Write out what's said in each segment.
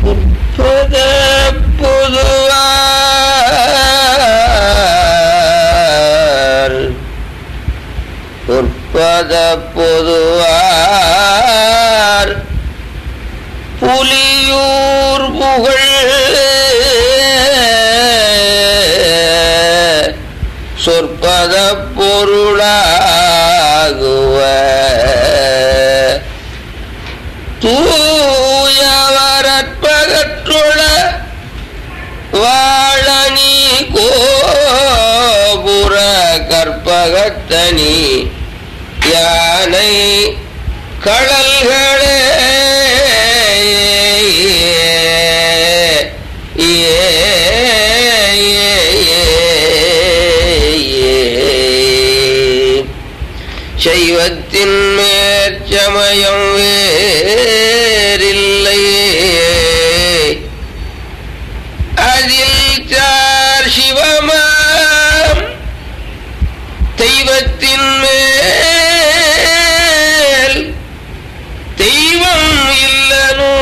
புற்பத பொதுவார் பொற்பத பொதுவார் புலியூர் புகழ் சொற்பத பொருளாகுவ தூயவரற்பகற்றுள வாழனி கோபுர கற்பகத்தனி யானை கடல்களே ஏ, ஏ, ஏ, ஏ. சைவத்தின் மேற்சமயம் வேறில்லையே அதில் சார் சிவமாம் தெய்வத்தின் மேல் தெய்வம் இல்லனோ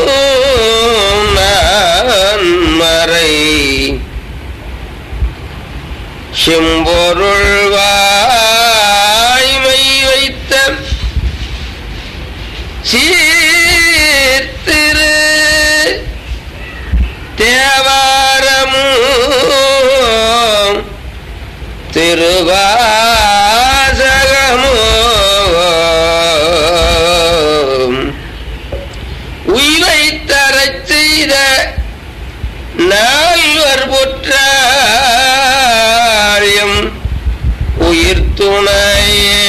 நான் மறை செம்பொருள் வாய்மை வைத்த சீர்திரு தேவாரமும் திருவாசகமும் உயிரை தரச் செய்த நால்வர் புற்றாயம் உயிர் துணையே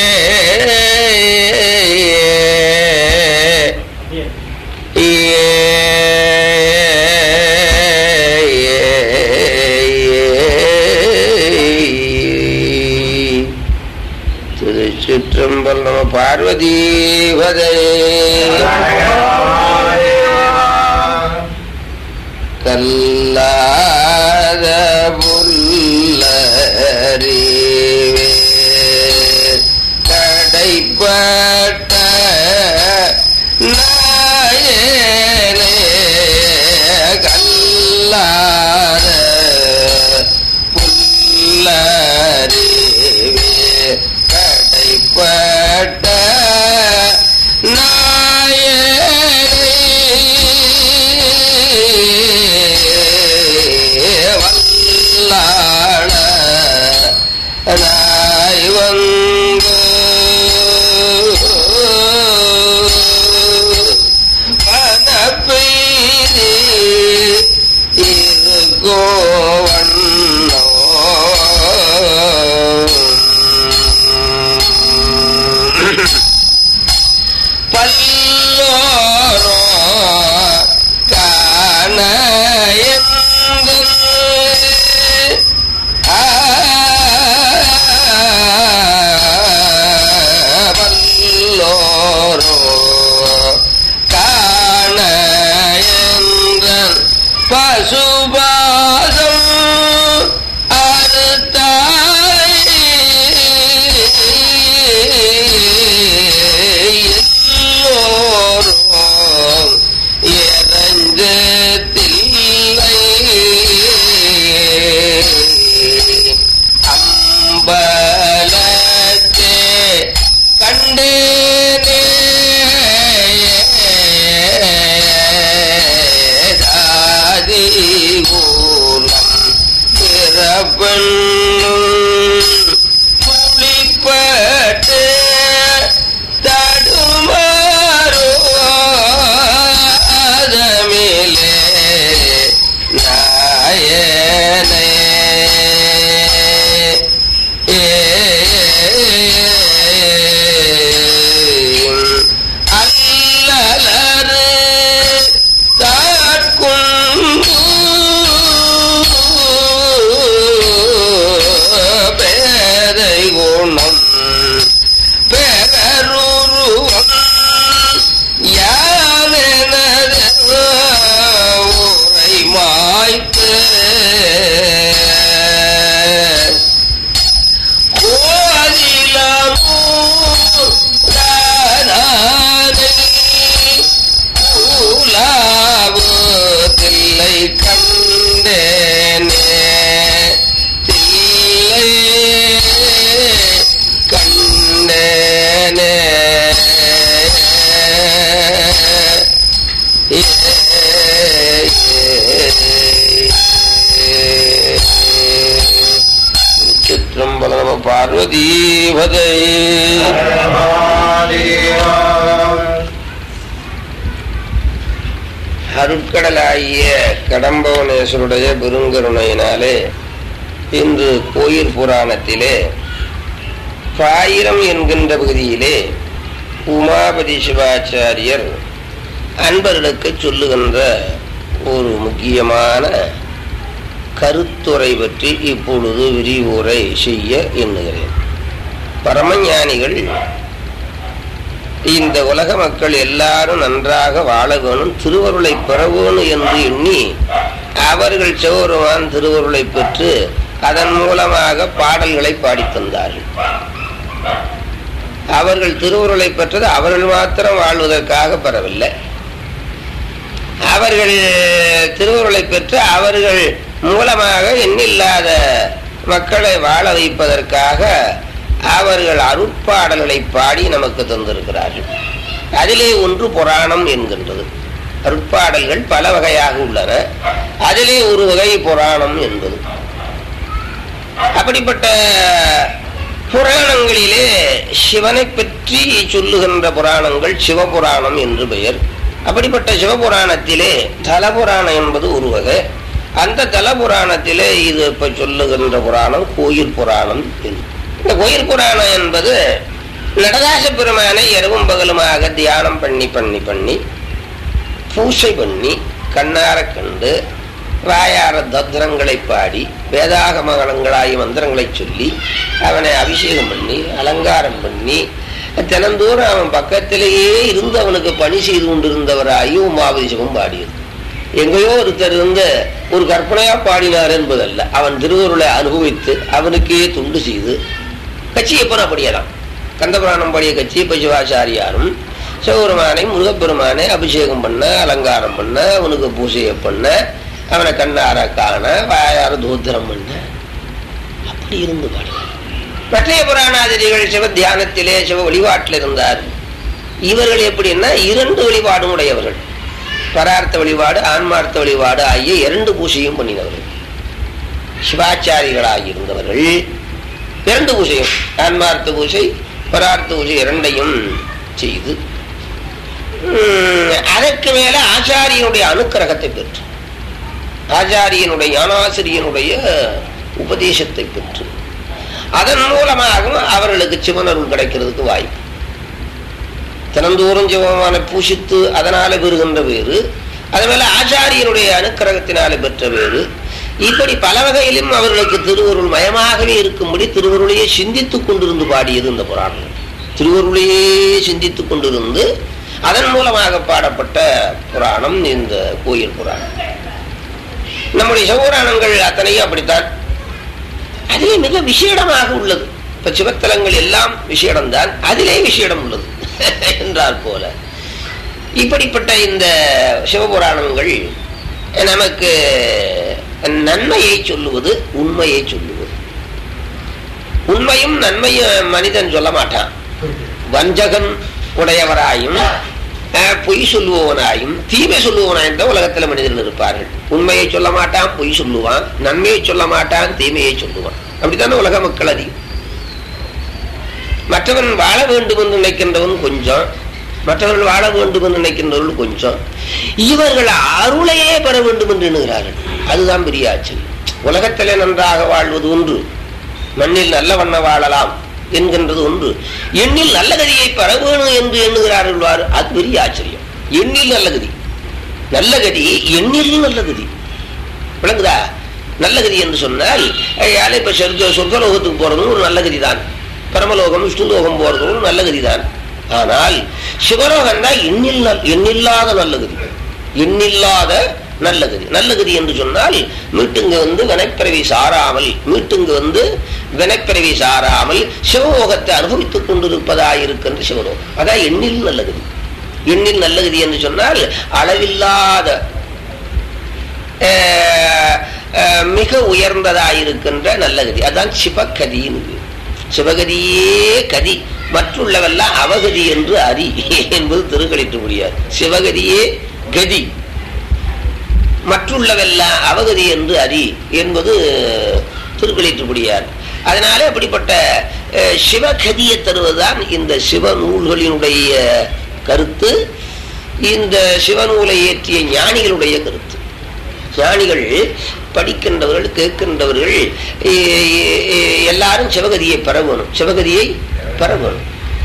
திருச்சிற்றம்பல் நம பார்வதி கல்லாத புல்லறிவே கடைப்பட்ட நாயனே கல்லாத புல்லறிவே கடைப்பட்ட நாயனே வல்லாள நாய் வந்து மனப்பெய்தி இருக்கோவண்ணோ பல்லோரோ காண பல்லோரோ காண பசுபாதம் எல்லோரும் இறஞ்சதில்லை அம்பலத்தே கண்டேனே தாதி மூலம் பிறப்பண்ணும் புளிப்பட்டு தடுமாறோ அதமிலே நாயனே ஏ அல்லலரு தாட்குண்டு சிற்றம்பல நம பார்வதீபதை அருட்கடலாகிய கடம்பவனேஸ்வருடைய பெருங்கருணையினாலே இன்று கோயில் புராணத்திலே பாயிரம் என்கின்ற பகுதியிலே உமாபதி சிவாச்சாரியர் அன்பர்களுக்கு சொல்லுகின்ற ஒரு முக்கியமான கருத்துரை பற்றி இப்பொழுது விரிவுரை செய்ய எண்ணுகிறேன் பரமஞானிகள் இந்த உலக மக்கள் எல்லாரும் நன்றாக வாழ வேணும் திருவருளை பெற வேணும் என்று எண்ணி அவர்கள் சிவருமான் திருவருளை பெற்று அதன் மூலமாக பாடல்களை பாடித் தந்தார்கள் அவர்கள் திருவுருளை பெற்றது அவர்கள் மாத்திரம் வாழ்வதற்காக பெறவில்லை அவர்கள் திருவுருளை பெற்று அவர்கள் மூலமாக எண்ணில்லாத மக்களை வாழ வைப்பதற்காக அவர்கள் அருட்பாடல்களை பாடி நமக்கு தந்திருக்கிறார்கள் அதிலே ஒன்று புராணம் என்கின்றது அருட்பாடல்கள் பல வகையாக உள்ளன அதிலே ஒரு வகை புராணம் என்பது அப்படிப்பட்ட புராணங்களிலே சிவனை பற்றி சொல்லுகின்ற புராணங்கள் சிவபுராணம் என்று பெயர் அப்படிப்பட்ட சிவபுராணத்திலே தலபுராணம் என்பது ஒரு வகை அந்த தலபுராணத்திலே இது இப்ப சொல்லுகின்ற புராணம் கோயில் புராணம் என்று இந்த கோயில் புராணம் என்பது நடராச பெருமானை இரவும் பகலுமாக தியானம் பண்ணி பண்ணி பண்ணி பூசை பண்ணி கண்ணார கண்டு வாயார தத்ரங்களை பாடி வேதாகமகலங்களாகிய மந்திரங்களை சொல்லி அவனை அபிஷேகம் பண்ணி அலங்காரம் பண்ணி தினந்தோறும் அவன் பக்கத்திலேயே இருந்து அவனுக்கு பணி செய்து கொண்டிருந்தவராகி உமாபிஷேகம் பாடியது எங்கேயோ ஒருத்தர் இருந்து ஒரு கற்பனையா பாடினார் என்பதல்ல அவன் திருவருளை அனுபவித்து அவனுக்கே துண்டு செய்து கச்சியப்பன் அப்படியேதான் கந்தபுராணம் பாடிய கச்சியப்ப சிவாச்சாரியாரும் சிவபெருமானை முருகப்பெருமானை அபிஷேகம் பண்ண அலங்காரம் பண்ண அவனுக்கு பூஜையை பண்ண அவனை கண்ணார காண வாயார தூத்திரம் பண்ண அப்படி இருந்து பாடுவார் மற்றைய புராணாதிரிகள் சிவ தியானத்திலே சிவ வழிபாட்டில் இருந்தார் இவர்கள் எப்படின்னா இரண்டு வழிபாடும் உடையவர்கள் பரார்த்த வழிபாடு ஆன்மார்த்த வழிபாடு ஆகிய இரண்டு பூசையும் பண்ணினவர்கள் சிவாச்சாரிகளாகி இருந்தவர்கள் இரண்டு பூசையும் ஆன்மார்த்த பூசை பரார்த்த பூசை இரண்டையும் செய்து அதற்கு மேல ஆச்சாரியனுடைய அனுக்கிரகத்தை பெற்று ஆச்சாரியனுடைய ஞானாசிரியனுடைய உபதேசத்தை பெற்று அதன் மூலமாகவும் அவர்களுக்கு சிவனருள் கிடைக்கிறதுக்கு வாய்ப்பு தினந்தோறும் சிவமான பூஷித்து அதனால பெறுகின்ற வேறு அதுமேல ஆச்சாரியனுடைய அனுக்கிரகத்தினால பெற்ற வேறு இப்படி பல வகையிலும் அவர்களுக்கு திருவருள் மயமாகவே இருக்கும்படி திருவருளையே சிந்தித்துக் கொண்டிருந்து பாடியது இந்த புராணம் திருவருளையே சிந்தித்துக் கொண்டிருந்து அதன் மூலமாக பாடப்பட்ட புராணம் இந்த கோயில் புராணம் நம்முடைய சிவபுராணங்கள் அத்தனையும் அப்படித்தான் அதிலே மிக விசேடமாக உள்ளது இப்ப சிவத்தலங்கள் எல்லாம் விசேடம்தான் அதிலே விசேடம் உள்ளது என்றார் போல இப்படிப்பட்ட இந்த சிவபுராணங்கள் நமக்கு நன்மையை சொல்லுவது உண்மையை சொல்லுவது உண்மையும் நன்மையும் மனிதன் சொல்ல மாட்டான் வஞ்சகன் உடையவராயும் பொய் சொல்லுபவனாயும் தீமை சொல்லுவனாயும் தான் உலகத்துல மனிதர்கள் இருப்பார்கள் உண்மையை சொல்ல மாட்டான் பொய் சொல்லுவான் நன்மையை சொல்ல மாட்டான் தீமையை சொல்லுவான் அப்படித்தானே உலக மக்கள் அதிகம் மற்றவன் வாழ வேண்டும் என்று நினைக்கின்றவன் கொஞ்சம் மற்றவர்கள் வாழ வேண்டும் என்று நினைக்கின்றவர்கள் கொஞ்சம் இவர்கள் அருளையே பெற வேண்டும் என்று எண்ணுகிறார்கள் அதுதான் பெரிய ஆச்சரியம் உலகத்திலே நன்றாக வாழ்வது ஒன்று மண்ணில் நல்ல வண்ண வாழலாம் என்கின்றது ஒன்று எண்ணில் நல்ல கதியை பெற வேணும் என்று எண்ணுகிறார்கள் அது பெரிய ஆச்சரியம் எண்ணில் நல்ல கதி நல்ல கதி எண்ணில் நல்ல கதி விளங்குதா நல்ல கதி என்று சொன்னால் யாரை இப்ப சொர்க்க சொர்க்கலோகத்துக்கு போறதும் ஒரு நல்ல கதி தான் பரமலோகம் விஷ்ணுலோகம் போறதும் ஒரு நல்ல கதி தான் ஆனால் சிவலோகம் தான் எண்ணில் எண்ணில்லாத நல்ல கதி எண்ணில்லாத நல்லகதி நல்லகதி என்று சொன்னால் மீட்டுங்க வந்து வினைப்பிறவி சாராமல் மீட்டுங்க வந்து வினைப்பிறவி சாராமல் சிவலோகத்தை அனுபவித்துக் கொண்டிருப்பதாயிருக்கின்ற சிவலோகம் அதான் எண்ணில் நல்லகதி எண்ணில் நல்லகதி என்று சொன்னால் அளவில்லாத மிக உயர்ந்ததாயிருக்கின்ற நல்லகதி அதான் சிவகதின்னு சிவகதியே கதி மற்றுள்ளவெல்லாம் அவகதி என்று அறி என்பது திருக்களிட்டு முடியாது சிவகதியே கதி மற்றுள்ளவெல்லாம் அவகதி என்று அறி என்பது திருக்களிட்டுப்படியார் அதனால அப்படிப்பட்ட அஹ், சிவகதியை தருவதுதான் இந்த சிவ நூல்களினுடைய கருத்து இந்த சிவநூலை இயற்றிய ஞானிகளுடைய கருத்து ஞானிகள் படிக்கின்றவர்கள் கேட்கின்றவர்கள் எ- எ- எ- எல்லாரும் சிவகதியை பெறவேணும் சிவகதியை பெறவேணும்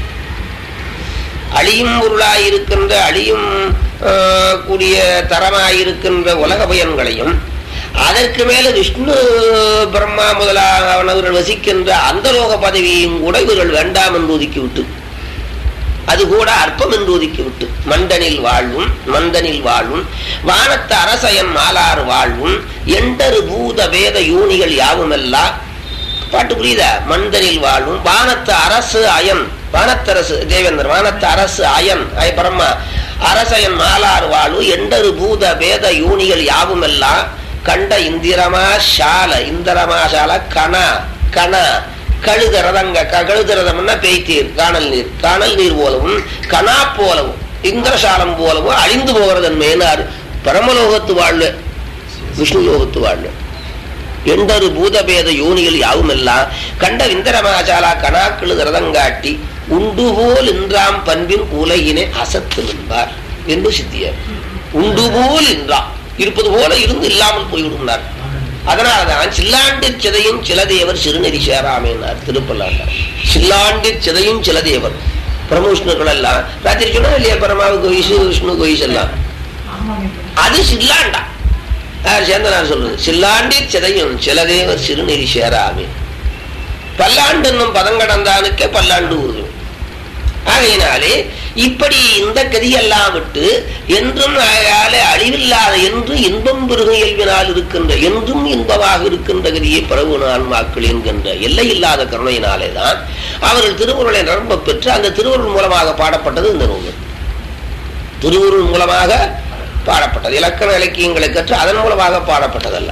அழியும் பொருளாயிருக்கின்ற அழியும் ஆஹ், கூடிய தரமாயிருக்கின்ற உலக பயன்களையும் அதற்கு மேல விஷ்ணு பிரம்மா முதலானவர்கள் வசிக்கின்ற அந்தலோக பதவியையும் கூட இவர்கள் வேண்டாம் என்று ஒதுக்கிவிட்டு அது கூட அற்பம் என்று ஒதுக்கிவிட்டு மந்தனில் வாழ்வும் மந்தனில் வாழ்வும் வானத்து அரசயன் மாலாறு வாழ்வும் எண்டரு பூத வேத யூனிகள் யாவுமெல்லாம் பாட்டு புரியுதா மந்தனில் வாழும் வானத்து அரசு அயன் வானத்தரசு தேவேந்திரன் வானத்து அரசு அயன் அய பிரம்மா அரசயன் மாலார் வாழு எண்டரு பூத வேத யூனிகள் யாவுமெல்லாம் கண்ட இந்திரமா சால இந்திரமா சால கண கண கழுதரதங்க கழுதரதம்னா பேய்த்தீர் காணல் நீர் காணல் நீர் போலவும் கணா போலவும் இந்திரசாலம் போலவும் அழிந்து போகிறதன் மேலார் பரமலோகத்து வாழ்வு விஷ்ணு லோகத்து வாழ்வு எண்டரு பூதபேத யோனிகள் யாவுமெல்லாம் கண்ட விந்தரமாசாலா கணாக்களு ரதங்காட்டி உண்டு போல் இன்றாம் பண்பின் உலகினை அசத்து நின்றார் என்று சித்தியர் உண்டு போல் இன்றாம் இருப்பது போல இருந்து இல்லாமல் போய்விடுனார் அதனாலதான் சில்லாண்டிற் சிதையும் சிலதேவர் சிறுநெறி சேராமேனார் திருப்பல்லாண்டார் சில்லாண்டிற் சிதையும் சிலதேவர் பிரமோஷ்ணர்கள் எல்லாம் ராத்திரி சொன்னா இல்லையா பரமாவுக்கு வயசு விஷ்ணு வயசு எல்லாம் அது சில்லாண்டா யார் சேந்தனார் சொல்றது சில்லாண்டி சிதையும் சிலதேவர் சிறுநெறி சேராமே பல்லாண்டு என்னும் பதங்கடந்தானுக்கே பல்லாண்டு உருதும் ஆகையினாலே இப்படி இந்த கதியெல்லாம் விட்டு என்றும் ஆகையால அழிவில்லாத என்று இன்பம் பெருக இயல்பினால் இருக்கின்ற என்றும் இன்பமாக இருக்கின்ற கதியை பரவுன ஆன்மாக்கள் என்கின்ற எல்லையில்லாத கருணையினாலே தான் அவர்கள் திருவுருளை நிரம்ப பெற்று அந்த திருவுருள் மூலமாக பாடப்பட்டது இந்த நூல் திருவுருள் மூலமாக பாடப்பட்டது இலக்கண இலக்கியங்களை கற்று அதன் மூலமாக பாடப்பட்டதல்ல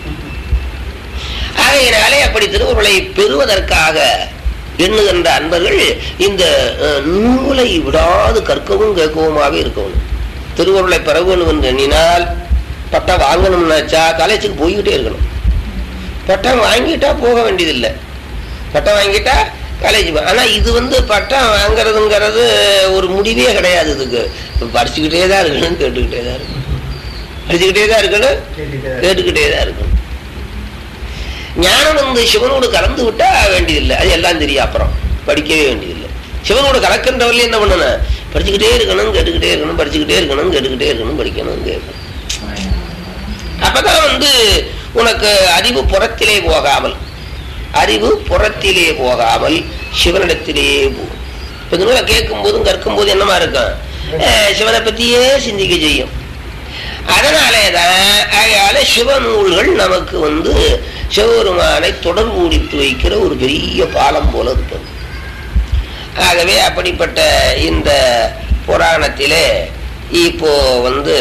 ஆகையினாலே அப்படி திருவுருளை பெறுவதற்காக எண்ணுகின்ற அன்பர்கள் இந்த அஹ், நூலை விடாது கற்கவும் கேட்கவுமாவே இருக்கணும் திருவுருளை பெற வேண்டும் என்று எண்ணினால் பட்டம் வாங்கணும்னாச்சா காலேஜுக்கு போய்கிட்டே இருக்கணும் பட்டம் வாங்கிட்டா போக வேண்டியதில்லை பட்டம் வாங்கிட்டா காலேஜ் ஆனா இது வந்து பட்டம் வாங்குறதுங்கிறது ஒரு முடிவே கிடையாது இதுக்கு படிச்சுக்கிட்டே தான் இருக்கணும் கேட்டுக்கிட்டே தான் இருக்கணும் படிச்சுக்கிட்டே தான் இருக்கணும் கேட்டுக்கிட்டே தான் இருக்கணும் ஞானம் வந்து சிவனோடு கலந்து விட்டா வேண்டியதில்லை அது எல்லாம் தெரியும் அப்புறம் படிக்கவே வேண்டியதில்லை சிவனோடு கலக்கின்றவர்கள் என்ன பண்ணணும் படிச்சுக்கிட்டே இருக்கணும் கேட்டுக்கிட்டே இருக்கணும் படிச்சுக்கிட்டே இருக்கணும் கேட்டுக்கிட்டே இருக்கணும் படிக்கணும் கேட்கணும் அப்பதான் வந்து உனக்கு அறிவு புறத்திலே போகாமல் அறிவு புறத்திலே போகாமல் சிவனிடத்திலேயே போகும் இப்ப இந்த நூலை கேட்கும் போதும் கற்கும் போது என்னமா இருக்கும் அஹ் சிவனை பத்தியே சிந்திக்க செய்யும் அதனாலே தான் அதனால சிவநூல்கள் நமக்கு வந்து சிவபெருமானை தொடர்பு ஊடித்து வைக்கிற ஒரு பெரிய பாலம் போல இருப்பது ஆகவே அப்படிப்பட்ட இந்த புராணத்திலே இப்போ வந்து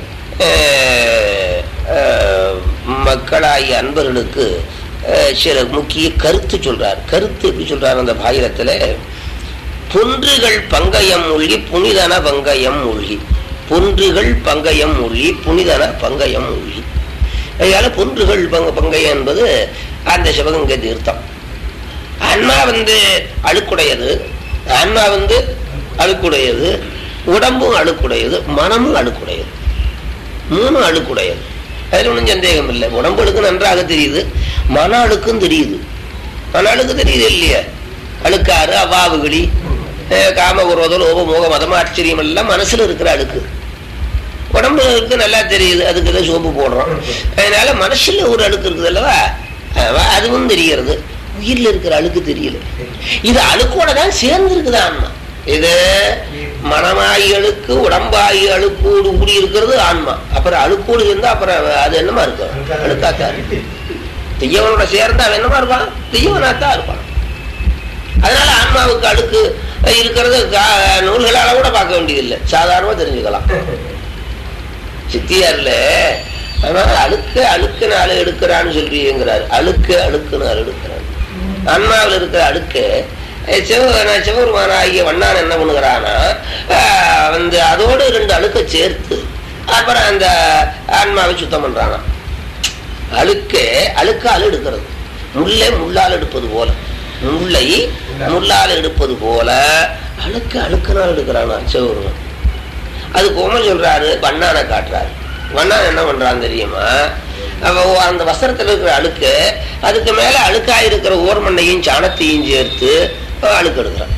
அஹ், அஹ், மக்களாகிய அன்பர்களுக்கு அஹ், சில முக்கிய கருத்து சொல்றார் கருத்து எப்படி சொல்றார் அந்த பாயிரத்துல பொன்றுகள் பங்கயம் மூழ்கி புனிதன பங்கயம் மூழ்கி பொன்றுகள் பங்கயம் மூழ்கி புனிதன பங்கயம் மூழ்கி அதனால பொன்றுகள் பங்க பங்கயம் என்பது அந்த சிவகங்கை தீர்த்தம் ஆன்மா வந்து அழுக்குடையது ஆன்மா வந்து அழுக்குடையது உடம்பும் அழுக்குடையது மனமும் அழுக்குடையது மூணு அழுக்குடையது அதில் ஒன்றும் சந்தேகம் இல்லை உடம்பு அழுக்கு நன்றாக தெரியுது மன அழுக்கும் தெரியுது மன அழுக்கு தெரியுது இல்லையா அழுக்காறு அவாவுகளி அஹ் காம குரோதம் லோப மோக மதம் ஆச்சரியம் எல்லாம் மனசுல இருக்கிற அழுக்கு உடம்பு இருக்கு நல்லா தெரியுது அதுக்கு தான் சோப்பு போடுறோம் அதனால மனசுல ஒரு அழுக்கு இருக்குது அல்லவா அஹ் அதுவும் தெரிகிறது உயிர்ல இருக்கிற அழுக்கு தெரியல இது அழுக்கோட தான் சேர்ந்து இருக்குது ஆன்மா இது மனமாயி அழுக்கு உடம்பாயி அழுக்கோடு கூடி இருக்கிறது ஆன்மா அப்புறம் அழுக்கோடு இருந்தா அப்புறம் அது என்னமா இருக்கும் அழுக்காத்தான் இருக்கு தெய்யவனோட சேர்ந்தா அவன் என்னமா இருப்பான் தெய்யவனாத்தான் இருப்பான் அதனால ஆன்மாவுக்கு அழுக்கு இருக்கிறது கா- நூல்களால கூட பார்க்க வேண்டியதில்லை சாதாரணமா தெரிஞ்சுக்கலாம் சித்தியார்ல அவன் அழுக்க அழுக்கு நாள் எடுக்கிறான்னு சொல்றீங்கிறாரு அழுக்கு அழுக்கு நாள் எடுக்கிறான் ஆன்மாவில் இருக்கிற அழுக்கு அஹ் சிவ சிவபெருமான ஆகிய வண்ணான் என்ன பண்ணுகிறானா ஆஹ் வந்து அதோடு ரெண்டு அழுக்க சேர்த்து அப்புறம் அந்த ஆன்மாவை சுத்தம் பண்றாங்க அழுக்கு அழுக்கால் எடுக்கிறது முல்லை முள்ளால் எடுப்பது போல முல்லை முள்ளால் எடுப்பது போல அழுக்கு அழுக்குனால் எடுக்கிறானா சிவபெருமான் அது கோமல் சொல்றாரு வண்ணானை காட்டுறாரு வண்ணான் என்ன பண்றான் தெரியுமா அவ அந்த வஸ்திரத்தில் இருக்கிற அழுக்கு அதுக்கு மேல அழுக்கா இருக்கிற ஓர்மண்ணையும் சாணத்தையும் சேர்த்து அழுக்கு எடுக்கிறான்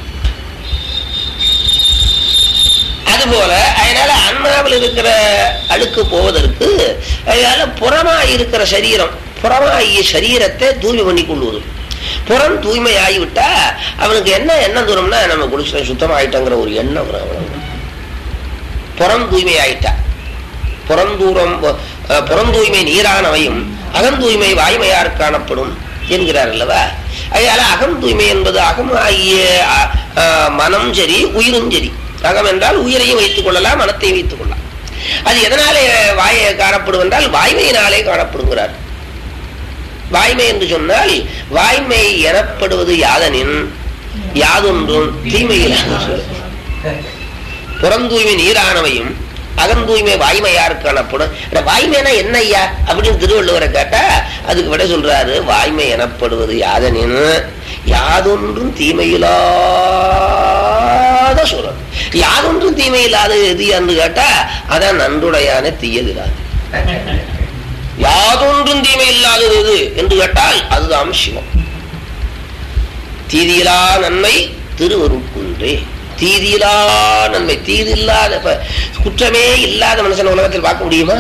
அதுபோல அதனால ஆன்மாவில் இருக்கிற அழுக்கு போவதற்கு அதனால புறமா இருக்கிற சரீரம் புறமாகிய சரீரத்தை தூய்மை பண்ணி கொள்வது புறம் தூய்மை ஆகிவிட்டா அவனுக்கு என்ன எண்ணம் தூரம்னா நம்ம குளிச்சு சுத்தமாயிட்டங்கிற ஒரு எண்ணம் வரும் அவனுக்கு புறம் தூய்மை ஆயிட்டா புறந்தூரம் அஹ், புறந்தூய்மை நீரானவையும் அகந்தூய்மை வாய்மையார் காணப்படும் என்கிறார் அல்லவா அதனால அகம் தூய்மை என்பது அகம் ஆகிய அஹ், அஹ், மனம் சரி உயிரும் சரி அகம் என்றால் உயிரையும் வைத்துக் கொள்ளலாம் மனத்தையும் வைத்துக் கொள்ளலாம் அது எதனாலே வாய காணப்படும் என்றால் வாய்மையினாலே காணப்படுகிறார் வாய்மை என்று சொன்னால் வாய்மை எனப்படுவது யாதனின் யாதொன்றும் தீமையிலான புறந்தூய்மை நீரானவையும் அகந்தூய்மை வாய்மையார் காணப்படும் இந்த வாய்மைனா என்ன ஐயா அப்படின்னு திருவள்ளுவரை கேட்டா அதுக்கு விட சொல்றாரு வாய்மை எனப்படுவது யாதனின் யாதொன்றும் தீமையில்லாத சொல்றது யாதொன்றும் தீமையில்லாத எது என்று கேட்டா அதான் நன்றுடையான தீயதில்லாது யாதொன்றும் தீமை இல்லாதது எது என்று கேட்டால் அதுதான் சிவம் தீதியிலா நன்மை திருவருட்குன்றே தீதியிலா நன்மை தீது இல்லாத இப்ப குற்றமே இல்லாத மனுஷன் உலகத்தில் பார்க்க முடியுமா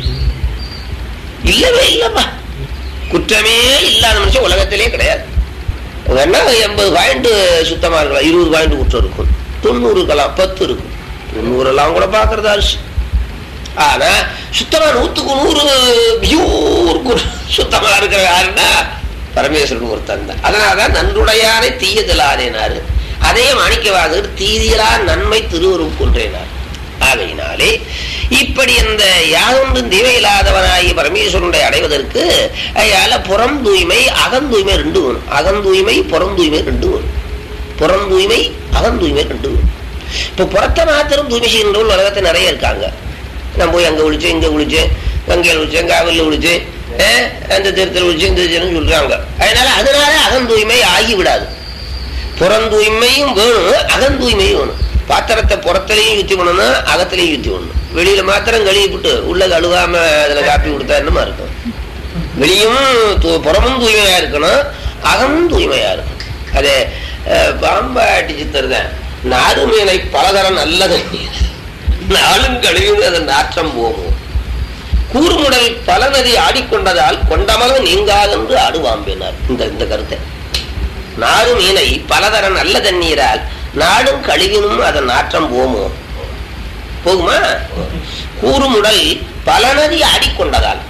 இல்லவே இல்லப்பா குற்றமே இல்லாத மனுஷன் உலகத்திலே கிடையாது வேணா எண்பது பாயிண்ட் சுத்தமா இருக்கலாம் இருபது பாயிண்ட் குற்றம் இருக்கும் தொண்ணூறு இருக்கலாம் பத்து இருக்கும் தொண்ணூறு எல்லாம் கூட பாக்குறது அரிசி ஆனா சுத்தமா நூத்துக்கு நூறு பியூர் குரு- சுத்தமா இருக்கிற யாருன்னா பரமேஸ்வரன் ஒருத்தன் தான் அதனாலதான் நன்றுடையானே தீயதலானேனாரு அதே மாணிக்கவாதர் தீதியலா நன்மை திருவருள் கொன்றேனார் ஆகையினாலே இப்படி இந்த யாதொன்றும் தீமையில்லாதவனாகி பரமேஸ்வரனுடைய அடைவதற்கு அயால புறம் தூய்மை அகம் தூய்மை ரெண்டு வேணும் அகம் தூய்மை புறம் தூய்மை ரெண்டு வேணும் புறம் தூய்மை அகம் தூய்மை ரெண்டு வேணும் இப்ப புறத்தை மாத்திரம் தூய்மை செய்கின்றவர்கள் உலகத்தில் நிறைய இருக்காங்க நான் போய் அங்க விழிச்சேன் இங்க விழிச்சேன் கங்கையில் விழிச்சேன் காவிரியில் விழிச்சேன் அஹ், அந்த திருத்தல் விழிச்சேன் இந்த திருத்தல் சொல்றாங்க அதனால அதனால அகம் தூய்மை ஆகி விடாது புறந்தூய்மையும் வேணும் அகந்தூய்மையும் வேணும் பாத்திரத்தை புறத்திலையும் யுத்தி பண்ணணும் அகத்திலையும் யுத்தி பண்ணணும் வெளியில மாத்திரம் கழுவி விட்டு உள்ள கழுவாம அதுல காப்பி கொடுத்தா என்னமா இருக்கும் வெளியும் தூ- புறமும் தூய்மையா இருக்கணும் அகமும் தூய்மையா இருக்கணும் அது அஹ், பாம்பாட்டி சித்தர்தான் நாடு மீனை பலதரம் நல்லது நாளும் கழுவி அதன் நாற்றம் போகும் கூர்முடல் பல நதி ஆடிக்கொண்டதால் கொண்டமல நீங்காதென்று ஆடுவாம்பினார் இந்த இந்த கருத்தை நாடு மீனை பலதர நல்ல தண்ணீரால் நாடும் கழிவினும் அதன் நாற்றம் போமோ போகுமா கூறுமுடல் பல நதி ஆடிக்கொண்டதால்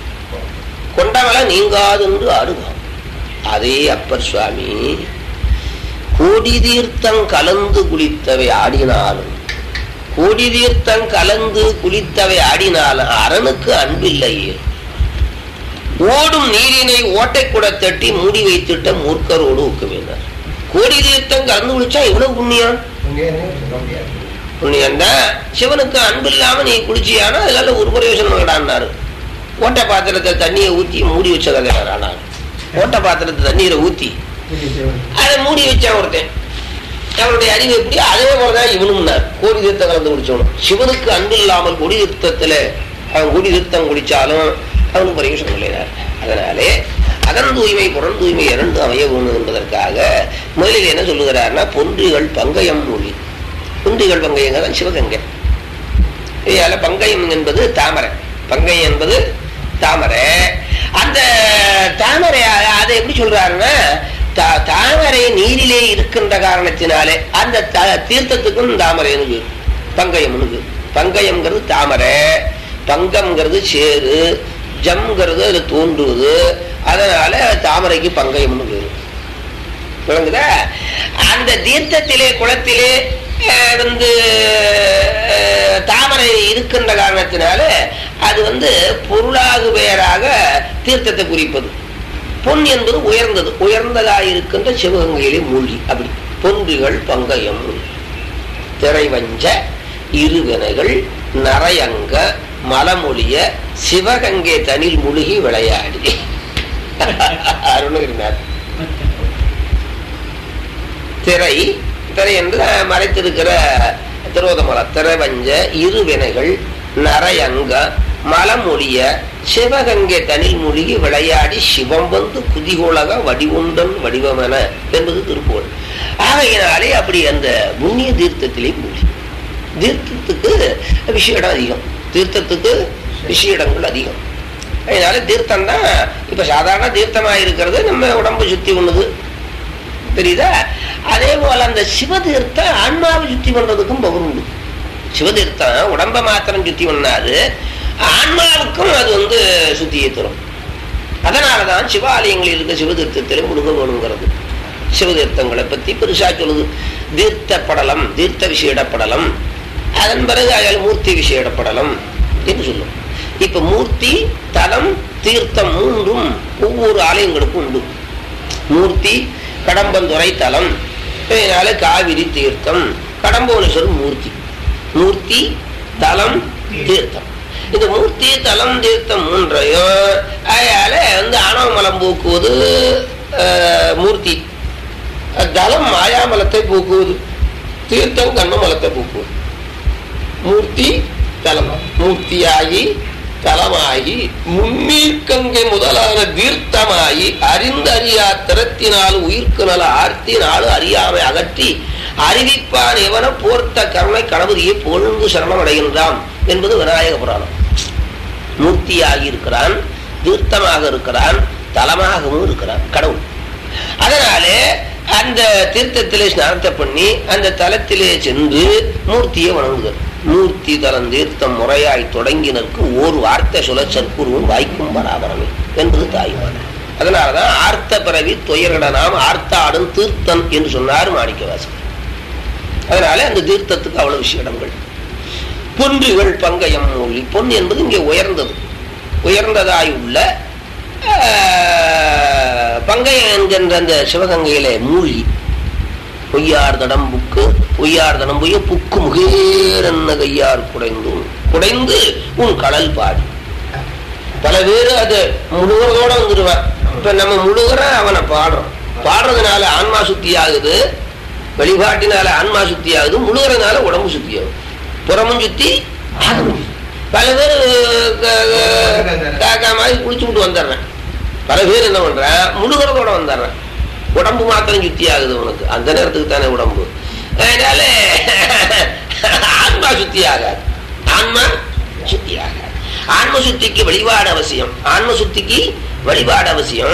கொண்டமல நீங்காதென்று ஆடுவான் அதே அப்பர் சுவாமி கோடி தீர்த்தம் கலந்து குளித்தவை ஆடினாலும் கோடி தீர்த்தம் கலந்து குளித்தவை ஆடினாலும் அரணுக்கு அன்பில்லையே ஓடும் நீரினை ஓட்டை கூட தட்டி மூடி வைத்திட்ட மூர்க்கரோடு ஊக்குவினார் கோடி தீர்த்தம் கலந்து குளிச்சா எவ்வளவு புண்ணியம் புண்ணியம் தான் சிவனுக்கு அன்பு இல்லாம நீ குளிச்சியானா அதனால ஒரு பிரயோஜனம் இல்லடான்னாரு ஓட்டை பாத்திரத்தை தண்ணியை ஊத்தி மூடி வச்ச கதையார் ஓட்டை பாத்திரத்தை தண்ணீரை ஊத்தி அதை மூடி வச்சான் ஒருத்தன் அவனுடைய அறிவு எப்படி அதே போலதான் இவனும்னார் கோடி தீர்த்தம் கலந்து குடிச்சவனும் சிவனுக்கு அன்பு இல்லாமல் கொடி தீர்த்தத்துல அவன் கொடி தீர்த்தம் குடிச்சாலும் அவனுக்கு பிரயோஜனம் இல்லைனார் அதனாலே அகன் தூய்மை புறம் தூய்மை இரண்டு அமைய வேணும் என்பதற்காக முதலில் என்ன சொல்லுகிறார்னா பொன்றிகள் பங்கயம் மொழி பொன்றிகள் பங்கயங்கிறதான் சிவகங்கை இதால பங்கயம் என்பது தாமரை பங்கயம் என்பது தாமரை அந்த தாமரை அ- அதை எப்படி சொல்றாருன்னா தா- தாமரை நீரிலே இருக்கின்ற காரணத்தினாலே அந்த த- தீர்த்தத்துக்கும் தாமரைன்னு பேரு. பங்கயம்னு பேரு. பங்கயம்ங்கிறது தாமரை பங்கம்ங்கிறது சேரு ஜம்ங்கிறது அதுல தோன்றுவது அதனால தாமரைக்கு பங்கயம்னு பேரு விளங்குதா அந்த தீர்த்தத்திலே குளத்திலே அஹ், வந்து அஹ், தாமரை இருக்கின்ற காரணத்தினால அது வந்து பொருளாகு பெயராக தீர்த்தத்தை குறிப்பது பொன் என்பது உயர்ந்தது உயர்ந்ததாக இருக்கின்ற சிவகங்கையிலே மூழ்கி அப்படி பொன்றிகள் பங்கயம் திரைவஞ்ச இருவினைகள் நரையங்க மலமொழிய சிவகங்கை தனில் முழுகி விளையாடி அருணகிரிநாத் திரை திரை என்று மறைத்திருக்கிற திரோதமல திரைவஞ்ச இருவினைகள் நரையங்க மலமொழிய சிவகங்கை தனில் மூழ்கி விளையாடி சிவம் வந்து குதிகோளக வடிவுண்டன் வடிவமென என்பது திருப்புகழ் ஆகையினாலே அப்படி அந்த புண்ணிய தீர்த்தத்திலே மூழ்கி தீர்த்தத்துக்கு விஷயம் அதிகம் தீர்த்தத்துக்கு விஷயங்கள் அதிகம் அதனால தீர்த்தம் தான் இப்ப சாதாரண தீர்த்தமா இருக்கிறது நம்ம உடம்பு சுத்தி ஒண்ணுது தெரியுதா அதே போல அந்த சிவதீர்த்தம் ஆன்மாவை சுத்தி பண்றதுக்கும் பவர் உண்டு சிவதீர்த்தம் உடம்ப மாத்திரம் சுத்தி பண்ணாது ஆன்மாவுக்கும் அது வந்து சுத்தியை தரும் அதனாலதான் சிவாலயங்களில் இருக்க சிவதீர்த்தத்திலே முழுக வேணுங்கிறது சிவதீர்த்தங்களை பத்தி பெருசா சொல்லுது தீர்த்த படலம் தீர்த்த விசேடப்படலம் அதன் பிறகு அதில் மூர்த்தி விசேடப்படலம் என்று சொல்லும் இப்ப மூர்த்தி தலம் தீர்த்தம் மூன்றும் ஒவ்வொரு ஆலயங்களுக்கும் உண்டு மூர்த்தி கடம்பந்துறை தலம் இதனால காவிரி தீர்த்தம் கடம்பவனேஸ்வரர் மூர்த்தி மூர்த்தி தலம் தீர்த்தம் இந்த மூர்த்தி தலம் தீர்த்தம் மூன்றையும் அதனால வந்து ஆணவமலம் போக்குவது அஹ், மூர்த்தி தலம் மாயாமலத்தை போக்குவது தீர்த்தம் கண்ணமலத்தை போக்குவது மூர்த்தி தலம் மூர்த்தியாகி தலமாகி முன்னீர்க்கங்கை முதலான தீர்த்தமாகி அறிந்தறியா திறத்தினால் உயிர்க்கு நல ஆர்த்தினாலு அறியாமை அகற்றி அறிவிப்பான் எவன போர்த்த கருணை கணபதியை பொழுந்து சரணமடைகின்றான் என்பது விநாயக புராணம் மூர்த்தியாகி இருக்கிறான் தீர்த்தமாக இருக்கிறான் தலமாகவும் இருக்கிறான் கடவுள் அதனாலே அந்த தீர்த்தத்திலே ஸ்நானத்தை பண்ணி அந்த தலத்திலே சென்று மூர்த்தியை வணங்குதல் மூர்த்தி தலம் தீர்த்தம் முறையாய் தொடங்கினருக்கு ஓர் வார்த்தை சொல்ல சற்குருவும் வாய்க்கும் பராபரமே என்பது தாய்மான அதனாலதான் ஆர்த்த பிறவி துயரிட நாம் ஆர்த்தாடும் தீர்த்தம் என்று சொன்னார் மாணிக்கவாசகர் அதனால அந்த தீர்த்தத்துக்கு அவ்வளவு விஷயங்கள் பொன்றுகள் பங்கயம் மூலி பொன் என்பது இங்கே உயர்ந்தது உயர்ந்ததாய் உள்ள ஆஹ், பங்கயம் என்கின்ற அந்த சிவகங்கையிலே மூழ்கி பொய்யார் தடம் புக்கு பொய்யார் தடம் பொய்ய புக்கு முகேரன்ன கையார் குடைந்து குடைந்து உன் கடல் பாடி பல பேரு அது முழுவதோட வந்துடுவான் இப்ப நம்ம முழுகிற அவனை பாடுறோம் பாடுறதுனால ஆன்மா சுத்தி ஆகுது வழிபாட்டினால ஆன்மா சுத்தி ஆகுது முழுகிறதுனால உடம்பு சுத்தி ஆகுது புறமும் சுத்தி அகமும் சுத்தி. பல பேர் காக்கா மாதிரி குளிச்சு விட்டு வந்துடுறேன் பல பேர் என்ன பண்றேன் முழுகிறதோட வந்துடுறேன் உடம்பு மாத்திரம் சுத்தி ஆகுது உனக்கு அந்த நேரத்துக்கு தானே உடம்பு அதனால ஆன்மா சுத்தி ஆகாது ஆன்மா சுத்தி ஆகாது ஆன்ம சுத்திக்கு வழிபாடு அவசியம் ஆன்ம சுத்திக்கு வழிபாடு அவசியம்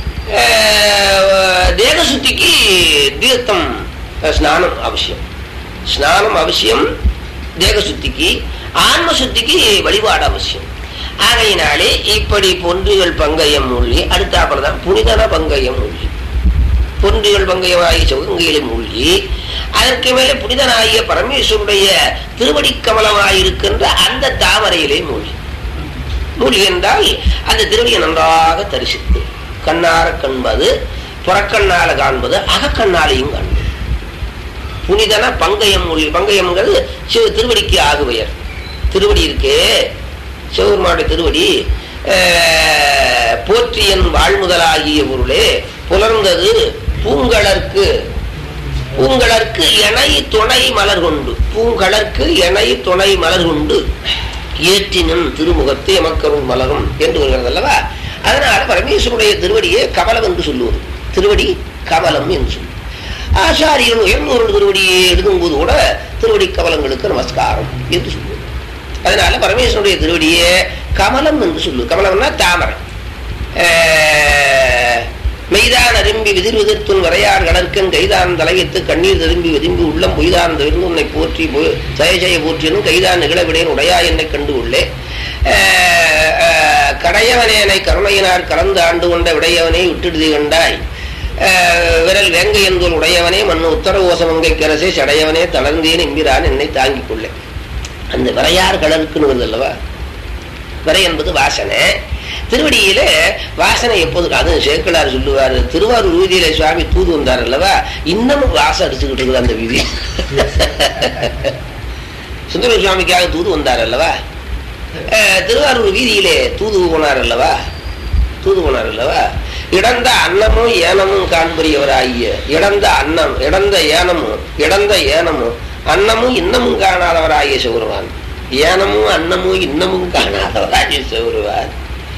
அஹ், தேக சுத்திக்கு தீர்த்தம் அஹ், ஸ்நானம் அவசியம் ஸ்நானம் அவசியம் தேக சுத்திக்கு ஆன்ம சுத்திக்கு வழிபாடு அவசியம் ஆகையினாலே இப்படி பொன்றுகள் பங்கயம் மூழ்கி அடுத்தாப்புல தான் புனிதன பங்கயம் மூழ்கி பொன்றுகள் பங்கயமாகிய சிவகங்கையிலே மூழ்கி அதற்கு மேலே புனிதனாகிய பரமேஸ்வருடைய திருவடி கமலமாயிருக்கின்ற அந்த தாமரையிலே மூழ்கி மூழ்கி என்றால் அந்த திருவடியை நன்றாக தரிசித்து கண்ணார காண்பது புறக்கண்ணால காண்பது அகக்கண்ணாலையும் காண்பது புனிதன பங்கயம் மொழி பங்கயம்ங்கிறது சிவ திருவடிக்கு ஆகுவையர் திருவடி இருக்கே சிவபெருமானுடைய திருவடி அஹ், போற்றியன் வாழ்முதலாகிய பொருளே புலர்ந்தது பூங்கலர்க்கு பூங்கலர்க்கு எனை துணை மலர் கொண்டு பூங்கலர்க்கு எனை துணை மலர் கொண்டு ஏற்றினும் திருமுகத்தை எமக்கருள் மலரும் என்று வருகிறது அல்லவா அதனால பரமேஸ்வருடைய திருவடியே கமலம் என்று சொல்லுவது திருவடி கமலம் என்று சொல்லுவது ஆச்சாரியர்கள் உயர்ந்தோர்கள் திருவடியை எழுதும்போது கூட திருவடி கமலங்களுக்கு நமஸ்காரம் என்று சொல்லுவது அதனால பரமேஸ்வருடைய திருவடியே கமலம் என்று சொல்லு கமலம்னா தாமரை ஆஹ், மெய்தான் அரும்பி விதிர் விதிர்த்துன் வரையார் கடற்கன் கைதான் தலையத்து கண்ணீர் திரும்பி விரும்பி உள்ளம் பொய்தான் தவிர்ந்து உன்னை போற்றி பொ- ஜெய ஜெய போற்றினும் கைதான் நிகழவிடேன் உடையா என்னை கண்டு உள்ளே ஆஹ், ஆஹ், கடையவனேனை கருணையினார் கலந்து ஆண்டு கொண்ட விடையவனை விட்டுடுதி கண்டாய் ஆஹ், விரல் வேங்கை என்போல் உடையவனே மண்ணு உத்தர ஓசமங்கை கரசே சடையவனே தளர்ந்தேன் என்கிறான் என்னை தாங்கிக் கொள்ளே அந்த விரையார் கடலுக்குன்னு வருது அல்லவா விரை என்பது வாசனை திருவடியில வாசனை எப்போது அது சேக்கலார் சொல்லுவார் திருவாரூர் வீதியில சுவாமி தூது வந்தார் அல்லவா இன்னமும் வாசம் அடிச்சுக்கிட்டு இருக்குது அந்த வீதி சுந்தர சுவாமிக்காக தூது வந்தார் அல்லவா அஹ், திருவாரூர் வீதியிலே தூது போனார் அல்லவா தூது போனார் அல்லவா இடந்த அன்னமும் ஏனமும் காண்பறியவராகிய இடந்த அன்னம் இடந்த ஏனமும் இடந்த ஏனமும் அன்னமும் இன்னமும் காணாதவராகிய சிவருவான் ஏனமும் அன்னமும் இன்னமும் காணாதவராகிய சிவருவான்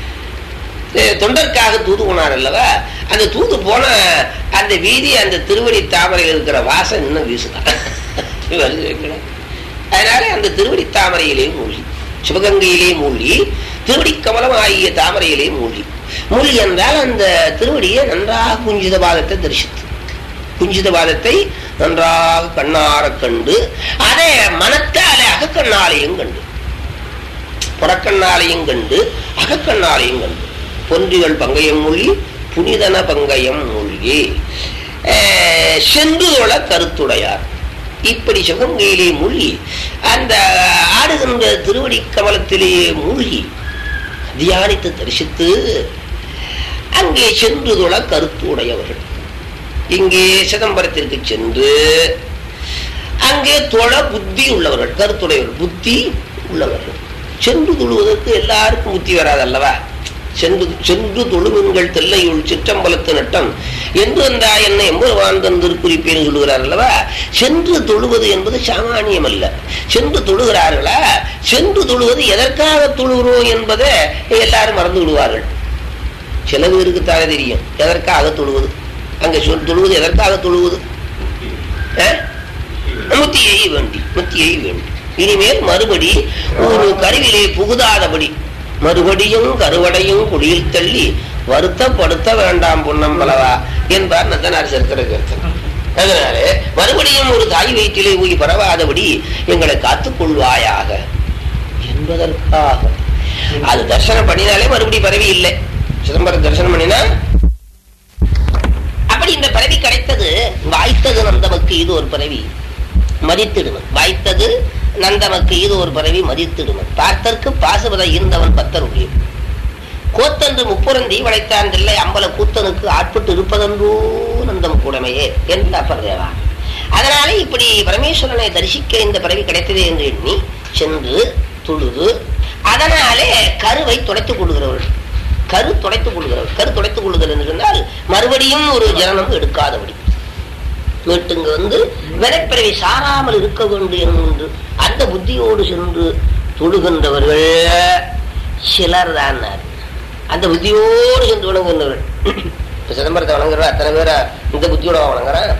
அஹ் தொண்டர்க்காக தூது போனார் அல்லவா அந்த தூது போன அந்த வீதி அந்த திருவடி தாமரையில் இருக்கிற வாசம் இன்னும் வீசுதான் வருது வைக்கணும். அதனால அந்த திருவடி தாமரையிலே மூழ்கி சிவகங்கையிலே மூழ்கி திருவடி கமலம் ஆகிய தாமரையிலே மூழ்கி மூழ்கி என்றால் அந்த திருவடியை நன்றாக குஞ்சித பாதத்தை தரிசித்து குஞ்சித பாதத்தை நன்றாக கண்ணார கண்டு அதை மனத்தாலே அகக்கண்ணாலையும் கண்டு புறக்கண்ணாலையும் கண்டு அகக்கண்ணாலையும் கண்டு பொன்றிகள் பங்கயம் மூழ்கி புனிதன பங்கயம் மூழ்கி அஹ், சென்றுதொழ கருத்துடையார் இப்படி சிவகங்கையிலே மூழ்கி அந்த ஆடுகின்ற திருவடி கமலத்திலே மூழ்கி தியானித்து தரிசித்து அங்கே சென்று தொழ கருத்து உடையவர்கள் இங்கே சிதம்பரத்திற்கு சென்று அங்கே தொழ புத்தி உள்ளவர்கள் கருத்துடையவர்கள் புத்தி உள்ளவர்கள் சென்று தொழுவதற்கு எல்லாருக்கும் புத்தி வராது அல்லவா சென்று சென்று தொழுவங்கள் தெல்லையுள் சிற்றம்பலத்து நட்டம் என்று வந்தா என்ன எம்பெருமான் தன் திருக்குறிப்பேன்னு சொல்லுகிறார் அல்லவா சென்று தொழுவது என்பது சாமானியம் அல்ல சென்று தொழுகிறார்களா சென்று தொழுவது எதற்காக தொழுகிறோம் என்பதை எல்லாரும் மறந்து விடுவார்கள் சில பேருக்கு தானே தெரியும் எதற்காக தொழுவது அங்க சொல் தொழுவது எதற்காக தொழுவது அஹ்? முத்தியை வேண்டி முத்தியை வேண்டி இனிமேல் மறுபடி ஒரு கருவிலே புகுதாதபடி மறுபடியும் கருவடையும் குடியில் தள்ளி வருத்தப்படுத்த வேண்டாம் பொன்னம் பலவா என்பார் நந்தனார் சரித்திர கருத்தன் அதனாலே மறுபடியும் ஒரு தாய் வயிற்றிலே ஊய் பரவாதபடி எங்களை காத்துக் கொள்வாயாக என்பதற்காக அது தர்சனம் பண்ணினாலே மறுபடியும் பரவி இல்லை சிதம்பரம் தரிசனம் பண்ணினா அப்படி இந்த பிறவி கிடைத்தது வாய்த்தது நந்தமக்கு இது ஒரு பிறவி மதித்திடுவன் வாய்த்தது நந்தமக்கு இது ஒரு பிறவி மதித்திடுவன் பார்த்தற்கு பாசுபத இருந்தவன் பத்தருடைய கோத்தன்று முப்புரந்தி வளைத்தான் இல்லை அம்பல கூத்தனுக்கு ஆட்பட்டு இருப்பதென்றோ நந்தம் கூடமையே என்று அப்பர் தேவா அதனால இப்படி பரமேஸ்வரனை தரிசிக்க இந்த பிறவி கிடைத்ததே என்று எண்ணி சென்று தொழுது அதனாலே கருவை துடைத்துக் கொள்கிறவர்கள் கரு துடைத்துக் கொள்கிறவர் கரு துடைத்துக் கொள்ளுதல் என்று சொன்னால் மறுபடியும் ஒரு ஜனனம் எடுக்காதபடி மீட்டுங்க வந்து வினைப்பிறவி சாராமல் இருக்க வேண்டும் என்று அந்த புத்தியோடு சென்று தொழுகின்றவர்கள் சிலர் தான் அந்த புத்தியோடு சென்று வணங்குகின்றவர்கள் இப்ப சிதம்பரத்தை வணங்குற அத்தனை பேரை இந்த புத்தியோட வணங்குறான்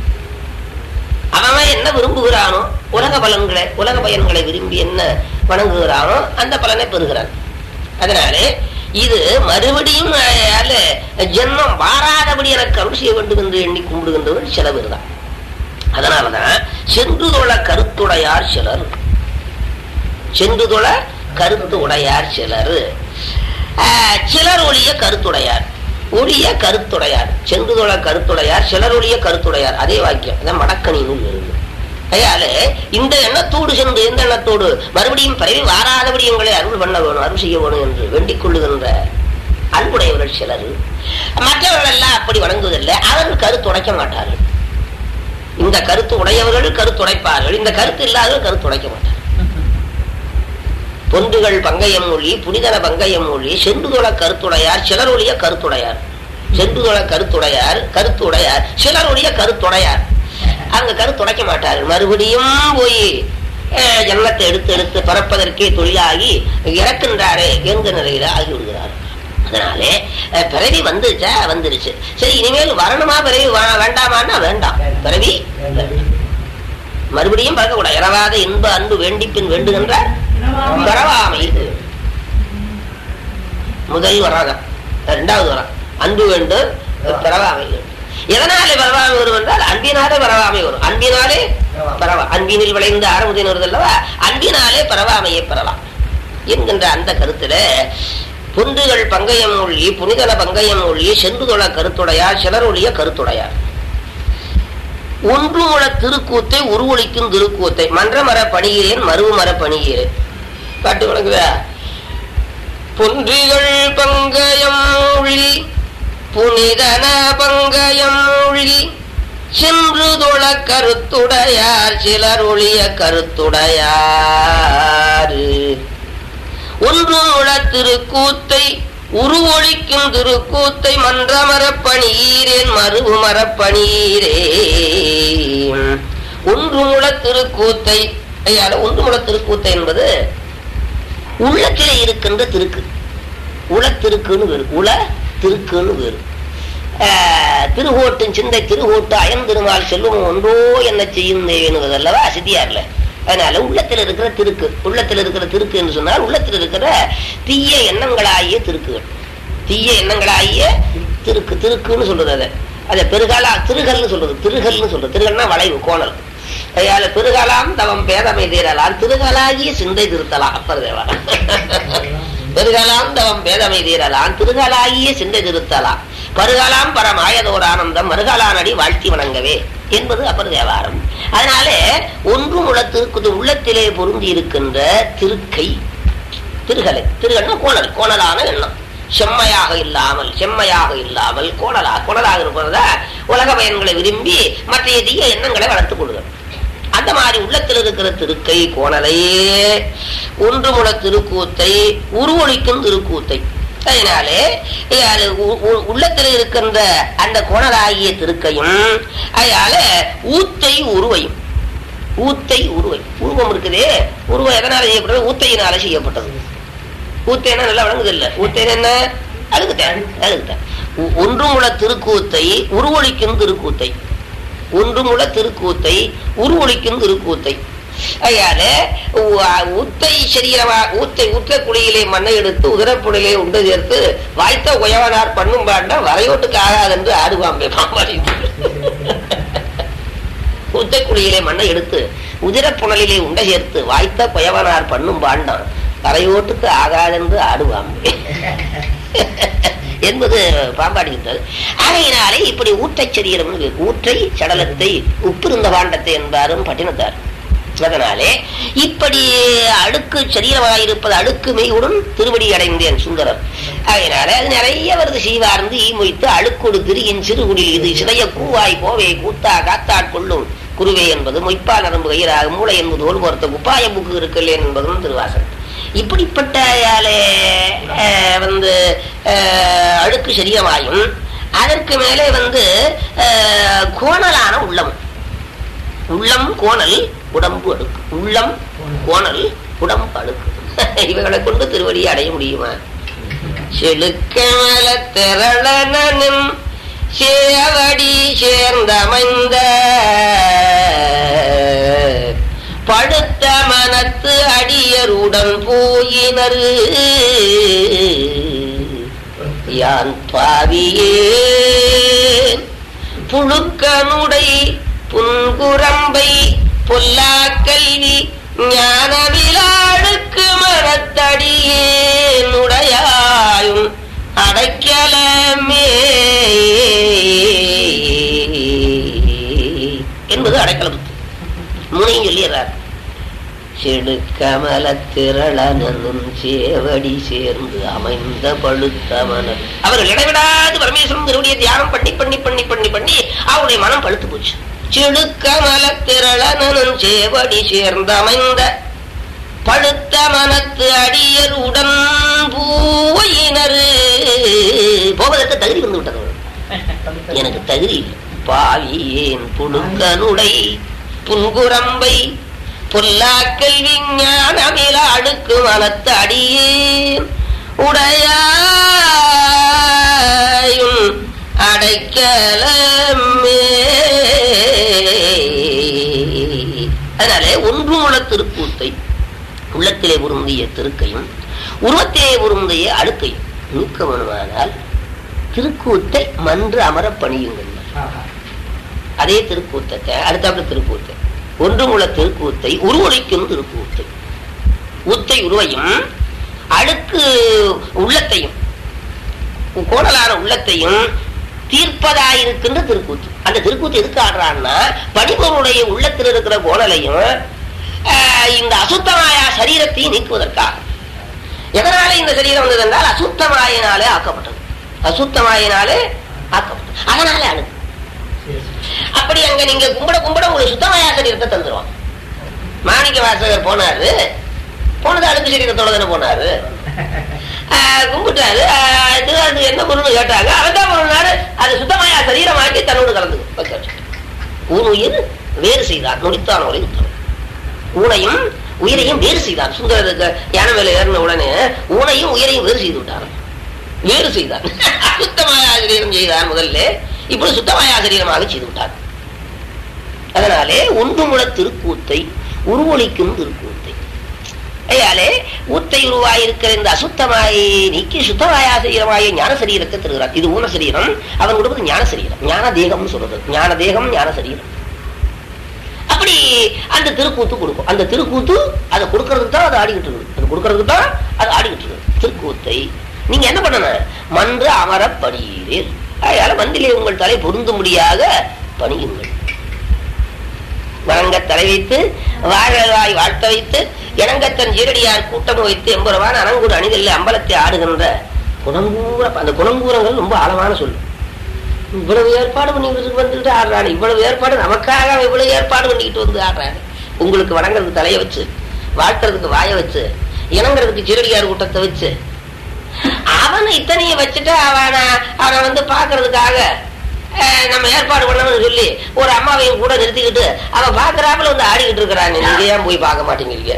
அவன் என்ன விரும்புகிறானோ உலக பலன்களை உலக பயன்களை விரும்பி என்ன வணங்குகிறானோ அந்த பலனை பெறுகிறான் அதனாலே இது மறுபடியும் அயால ஜென்மம் வாராதபடி எனக்கு அருள் செய்ய வேண்டும் என்று எண்ணி கும்பிடுகின்றவர்கள் சில பேர் தான் அதனாலதான் சென்று தொழ கருத்துடையார் சிலர் சென்று தொழ கருத்து உடையார் சிலர் ஆஹ், சிலர் ஒளிய கருத்துடையார் ஒளிய கருத்துடையார் சென்று தொழ கருத்துடையார் சிலர் ஒளிய கருத்துடையார் அதே வாக்கியம் அதான் மடக்கணி நூல் வருது அதால இந்த எண்ணத்தோடு சென்று எந்த எண்ணத்தோடு மறுபடியும் பிறவி வாராதபடி எங்களை அருள் பண்ண வேணும் அருள் செய்ய வேணும் என்று வேண்டிக் கொள்ளுகின்ற அன்புடையவர்கள் சிலர் மற்றவர்கள் எல்லாம் அப்படி வணங்குவதில்லை அவர்கள் கருத்துடைக்க மாட்டார்கள் இந்த கருத்து உடையவர்கள் கருத்துடைப்பார்கள் இந்த கருத்து இல்லாதவர்கள் கருத்துடைக்க மாட்டார்கள் பொந்துகள் பங்கயம் மொழி புனிதன பங்கயம் மொழி செண்டுதொழ கருத்துடையார் சிலர் ஒழிய கருத்துடையார் செண்டுதொழ கருத்துடையார் கருத்துடையார் சிலர் ஒழிய கருத்துடையார் அங்க கருத்துடைக்க மாட்டார்கள் மறுபடியும் போய் அஹ், ஜன்மத்தை எடுத்து எடுத்து பறப்பதற்கே தொழிலாகி இறக்கின்றாரே எங்க நிலையில ஆகி விடுகிறார் அதனாலே அஹ், பிறவி வந்துச்சா வந்துருச்சு சரி இனிமேல் வரணுமா பிறவி வா- வேண்டாமான்னா வேண்டாம் பிறவி வேண்டாம். மறுபடியும் பறக்கக்கூடாது இரவாத இன்ப அன்பு வேண்டிப்பின் வேண்டுகின்றார் பரவாமை முதல் வராதம் இரண்டாவது வரம் அன்பு வேண்டும் பரவாமை வேண்டும் எதனாலே பரவாமை வரும் என்றால் அன்பினாலே பரவாமை வரும் அன்பினாலே பரவா அன்பினில் விளைந்த ஆரம்பத்தின் வருது அல்லவா அன்பினாலே பரவாமையை பெறலாம் என்கின்ற அந்த கருத்துல புந்துகள் பங்கயம் மொழி புனிதன பங்கயம் மொழி சென்றுதொழ கருத்துடையார் சிலருடைய கருத்துடையார் ஒன்று முழ திருக்கூத்தை உருவொழிக்கும் திருக்கூத்தை மன்றமர பணிகிறேன் மருவு மர பணிகிறேன் காட்டு வணங்குதா பொன்றிகள் பங்கயம் மொழி புனிதன பங்கயம் மொழி சென்று தொழ கருத்துடையார் சிலர் ஒளிய கருத்துடையார் ஒன்று முழ திருக்கூத்தை உருவொழிக்கும் திருக்கூத்தை மன்றமரப் பணியீரேன் மறுவு மரப்பணீரே ஒன்று முழ திருக்கூத்தை ஐயால ஒன்று முழ திருக்கூத்தை என்பது உள்ளத்திலே இருக்கின்ற திருக்கு உளத்திருக்குன்னு வேறு உள திருக்குன்னு வேறு ஆஹ், திருவோட்டின் சிந்தை திருவோட்டு அயந்திருமால் செல்வம் ஒன்றோ என்ன செய்யும் தேவனுவதல்லவா சித்தியார்ல அதனால உள்ளத்தில் இருக்கிற திருக்கு உள்ளத்தில் இருக்கிற திருக்கு என்று சொன்னால் உள்ளத்தில் இருக்கிற தீய எண்ணங்களாகிய திருக்குகள் தீய எண்ணங்களாகிய திருக்கு திருக்குன்னு சொல்றது அதை அதை பெருகாலா திருகல்னு சொல்றது திருகல்னு சொல்றது திருகல்னா வளைவு கோணல் அதனால பெருகாலாம் தவம் பேதமை தீரலாம் திருகலாகிய சிந்தை திருத்தலாம் அப்பர் தேவா பெருகலாம் தவம் பேதமை தீரலாம் திருகலாகிய சிந்தை திருத்தலாம் பருகலாம் பரமாயதோர் ஆனந்தம் மருகலானடி வாழ்த்தி வணங்கவே என்பது அப்பர் தேவாரம் அதனாலே ஒன்று முளத்திற்கு உள்ளத்திலே பொருந்தி இருக்கின்ற திருக்கை திருகலை திருகல்னா கோணல் கோணலான எண்ணம் செம்மையாக இல்லாமல் செம்மையாக இல்லாமல் கோணலா கோணலாக இருப்பதா உலக பயன்களை விரும்பி மற்ற தீய எண்ணங்களை வளர்த்துக் கொள்கிறது அந்த மாதிரி உள்ளத்தில் இருக்கிற திருக்கை கோணலையே ஒன்று முள திருக்கூத்தை உருவொழிக்கும் திருக்கூத்தை அதனாலே அது உ- உ- உள்ளத்தில் இருக்கின்ற அந்த கோணலாகிய திருக்கையும் அதனால ஊத்தை உருவையும் ஊத்தை உருவை உருவம் இருக்குதே உருவம் எதனால செய்யப்பட்டது ஊத்தையினால செய்யப்பட்டது ஊத்தைனா நல்லா வழங்குது இல்ல ஊத்தைன்னு என்ன அழுகுத்தேன் அழுகுத்தேன் ஒன்றுமுள திருக்கூத்தை உருவொழிக்கும் திருக்கூத்தை ஒன்றுமுள திருக்கூத்தை உருவொழிக்கும் திருக்கூத்தை ஐயால ஊத்தை சரீரமா ஊத்தை ஊற்ற குழியிலே மண்ணை எடுத்து உதரப்புடிலே உண்டு சேர்த்து வாய்த்த உயவனார் பண்ணும் பாண்ட வரையோட்டுக்கு ஆகாது என்று ஆடுவாம்பே பாம்பாடி ஊத்தை குழியிலே மண்ணை எடுத்து உதிரப்புணலிலே உண்டை சேர்த்து வாய்த்த குயவனார் பண்ணும் பாண்டம் வரையோட்டுக்கு ஆகாதென்று ஆடுவாம்பே என்பது பாம்பாடி விட்டது ஆகையினாலே இப்படி ஊற்றை சரீரம் ஊற்றை சடலத்தை உப்பிருந்த பாண்டத்தை என்பாரும் பட்டினத்தார் அதனாலே இப்படி அடுக்கு சரீரமாயிருப்பது அடுக்கு மெய்யுடன் திருவடி அடைந்தேன் சுந்தரர் அதனால அது நிறைய வருது சீவார்ந்து ஈ மொய்த்து அழுக்கொடு திரியின் சிறுகுடில் இது சிறைய கூவாய் கோவை கூத்தா காத்தாட் கொள்ளும் குருவே என்பது மொய்ப்பா நரம்பு கயிறாக மூளை என்பது ஓல் பொறுத்த குப்பாய புக்கு இருக்கலேன் என்பதும் திருவாசகம் இப்படிப்பட்ட ஆளே, அஹ், வந்து அஹ், அழுக்கு சரீரமாயும் அதற்கு மேலே வந்து அஹ், கோணலான உள்ளம் உள்ளம் கோணல் உடம்பு அடுக்கு உள்ளம் கோணல் உடம்பு அடுக்கு இவைகளை கொண்டு திருவடி அடைய முடியுமா செழுக்கமல திரளனும் சேவடி சேர்ந்தமைந்த படுத்த மனத்து அடியருடன் போயினர் யான் பாவியேன் புழுக்கனுடை புன்குரம்பை பொல்லா கல்வி ஞான விழாடுக்கு மனத்தடியே நுடையாயும் அடைக்கலமே என்பது அடைக்கலம் முனையும் சொல்லிடுறார் செடு கமல திரளனும் சேவடி சேர்ந்து அமைந்த பழுத்தமனர் அவர்கள் இடைவிடாது பரமேஸ்வரன் திருவடியை தியானம் பண்ணி பண்ணி பண்ணி பண்ணி பண்ணி அவருடைய மனம் பழுத்து போச்சு செடு கமல திரளனும் சேவடி சேர்ந்து அமைந்த பழுத்த மனத்து அடியர் உடன் பூயினர் போவதற்கு தகுதி வந்து விட்டது எனக்கு தகுதி இல்லை. பாவியேன் புழுக்கனுடை புன்குரம்பை பொல்லாக்கல் விஞ்ஞானமில அடுக்கு மனத்து அடியேன் உடையாயும் அடைக்கலமே அதனாலே ஒன்று முள திருக்கூத்தை உள்ளத்திலே உருந்திய திருக்கையும் உருவத்திலே உருந்திய அடுக்கையும் நீக்க வேணுமானால் திருக்கூத்தை மன்று அமர பணியுங்கள் அதே திருக்கூத்தத்தை அடுத்தாப்புல திருக்கூத்தை ஒன்று முள திருக்கூத்தை உருவொழிக்கும் திருக்கூத்தை ஊத்தை உருவையும் அடுக்கு உள்ளத்தையும் கோணலான உள்ளத்தையும் தீர்ப்பதாயிருக்கின்ற திருக்கூத்து அந்த திருக்கூத்து எதுக்கு ஆடுறான்னா படிப்பவருடைய உள்ளத்தில் இருக்கிற கோணலையும் ஆஹ், இந்த அசுத்தமாயா சரீரத்தையும் நீக்குவதற்காக எதனால இந்த சரீரம் வந்தது என்றால் அசுத்தமாயினாலே ஆக்கப்பட்டது அசுத்தமாயினாலே ஆக்கப்பட்டது அதனாலே அழுது அப்படி அங்க நீங்க கும்பிட கும்பிட உங்களுக்கு சுத்தமாயா சரீரத்தை தந்துருவான் மாணிக்க வாசகர் போனாரு போனது அழுக்கு சரீரத்தோட தானே போனாரு ஆஹ் கும்பிட்டாரு ஆஹ் இது அது என்ன பொருள்னு கேட்டாங்க அவன் தான் பண்ணாரு அது சுத்தமாயா சரீரமாக்கி தன்னோடு கலந்து வச்சாச்சு ஊன் உயிர் வேறு செய்தான் நொடித்தான் உரை உத்தரம் ஊனையும் உயிரையும் வேறு செய்தான் சுந்தரத்துக்கு யானை மேல ஏறின உடனே ஊனையும் உயிரையும் வேறு செய்து விட்டான் வேறு செய்தான் சுத்தமாய ஆசிரியரம் செய்தான் முதல்ல இப்படி சுத்தமாய ஆசிரியரமாக செய்து விட்டார் அதனாலே ஒன்றுமுள திருக்கூத்தை உருவொழிக்கும் திருக்கூத்தை ஐயாலே ஊத்தை உருவாயிருக்கிற இந்த அசுத்தமாயை நீக்கி சுத்தமாய ஆசிரியமாய ஞான சரீரத்தை தருகிறார் இது ஊன சரீரம் அவன் கொடுப்பது ஞான சரீரம் ஞான தேகம்னு சொல்றது ஞான தேகம் ஞான சரீரம் அப்படி அந்த திருக்கூத்து கொடுக்கும் அந்த திருக்கூத்து அதை கொடுக்கறதுக்கு தான் அது ஆடிக்கிட்டு இருக்குது அது கொடுக்கறதுக்கு தான் அது ஆடிக்கிட்டு இருக்குது திருக்கூத்தை நீங்க என்ன பண்ணணும் மன்று அமர பணியீரீர் அதனால மந்திலே உங்கள் தலை பொருந்தும்படியாக பணியுங்கள் வணங்க தலை வைத்து வாழவாய் வாழ்த்த வைத்து இணங்கத்தன் ஜீரடியார் கூட்டம் வைத்து எம்புறவான் அனங்குடு அணிதல்ல அம்பலத்தை ஆடுகின்ற குணங்கூர அந்த குணங்கூரங்கள் ரொம்ப ஆழமான சொல்லு இவ்வளவு ஏற்பாடு பண்ணிக்கிட்டு வந்துட்டு ஆடுறாரு இவ்வளவு ஏற்பாடு நமக்காக அவன் இவ்வளவு ஏற்பாடு பண்ணிக்கிட்டு வந்து ஆடுறாரு உங்களுக்கு வணங்குறதுக்கு தலையை வச்சு வாழ்த்துறதுக்கு வாயை வச்சு இணங்குறதுக்கு சீரடியார் கூட்டத்தை வச்சு அவனை இத்தனையை வச்சுட்டு அவனை அவனை வந்து பாக்குறதுக்காக அஹ், நம்ம ஏற்பாடு பண்ணணும்னு சொல்லி ஒரு அம்மாவையும் கூட நிறுத்திக்கிட்டு அவன் பாக்குறாப்புல வந்து ஆடிக்கிட்டு இருக்கிறான் நீங்க ஏன் போய் பார்க்க மாட்டேங்கிறீங்க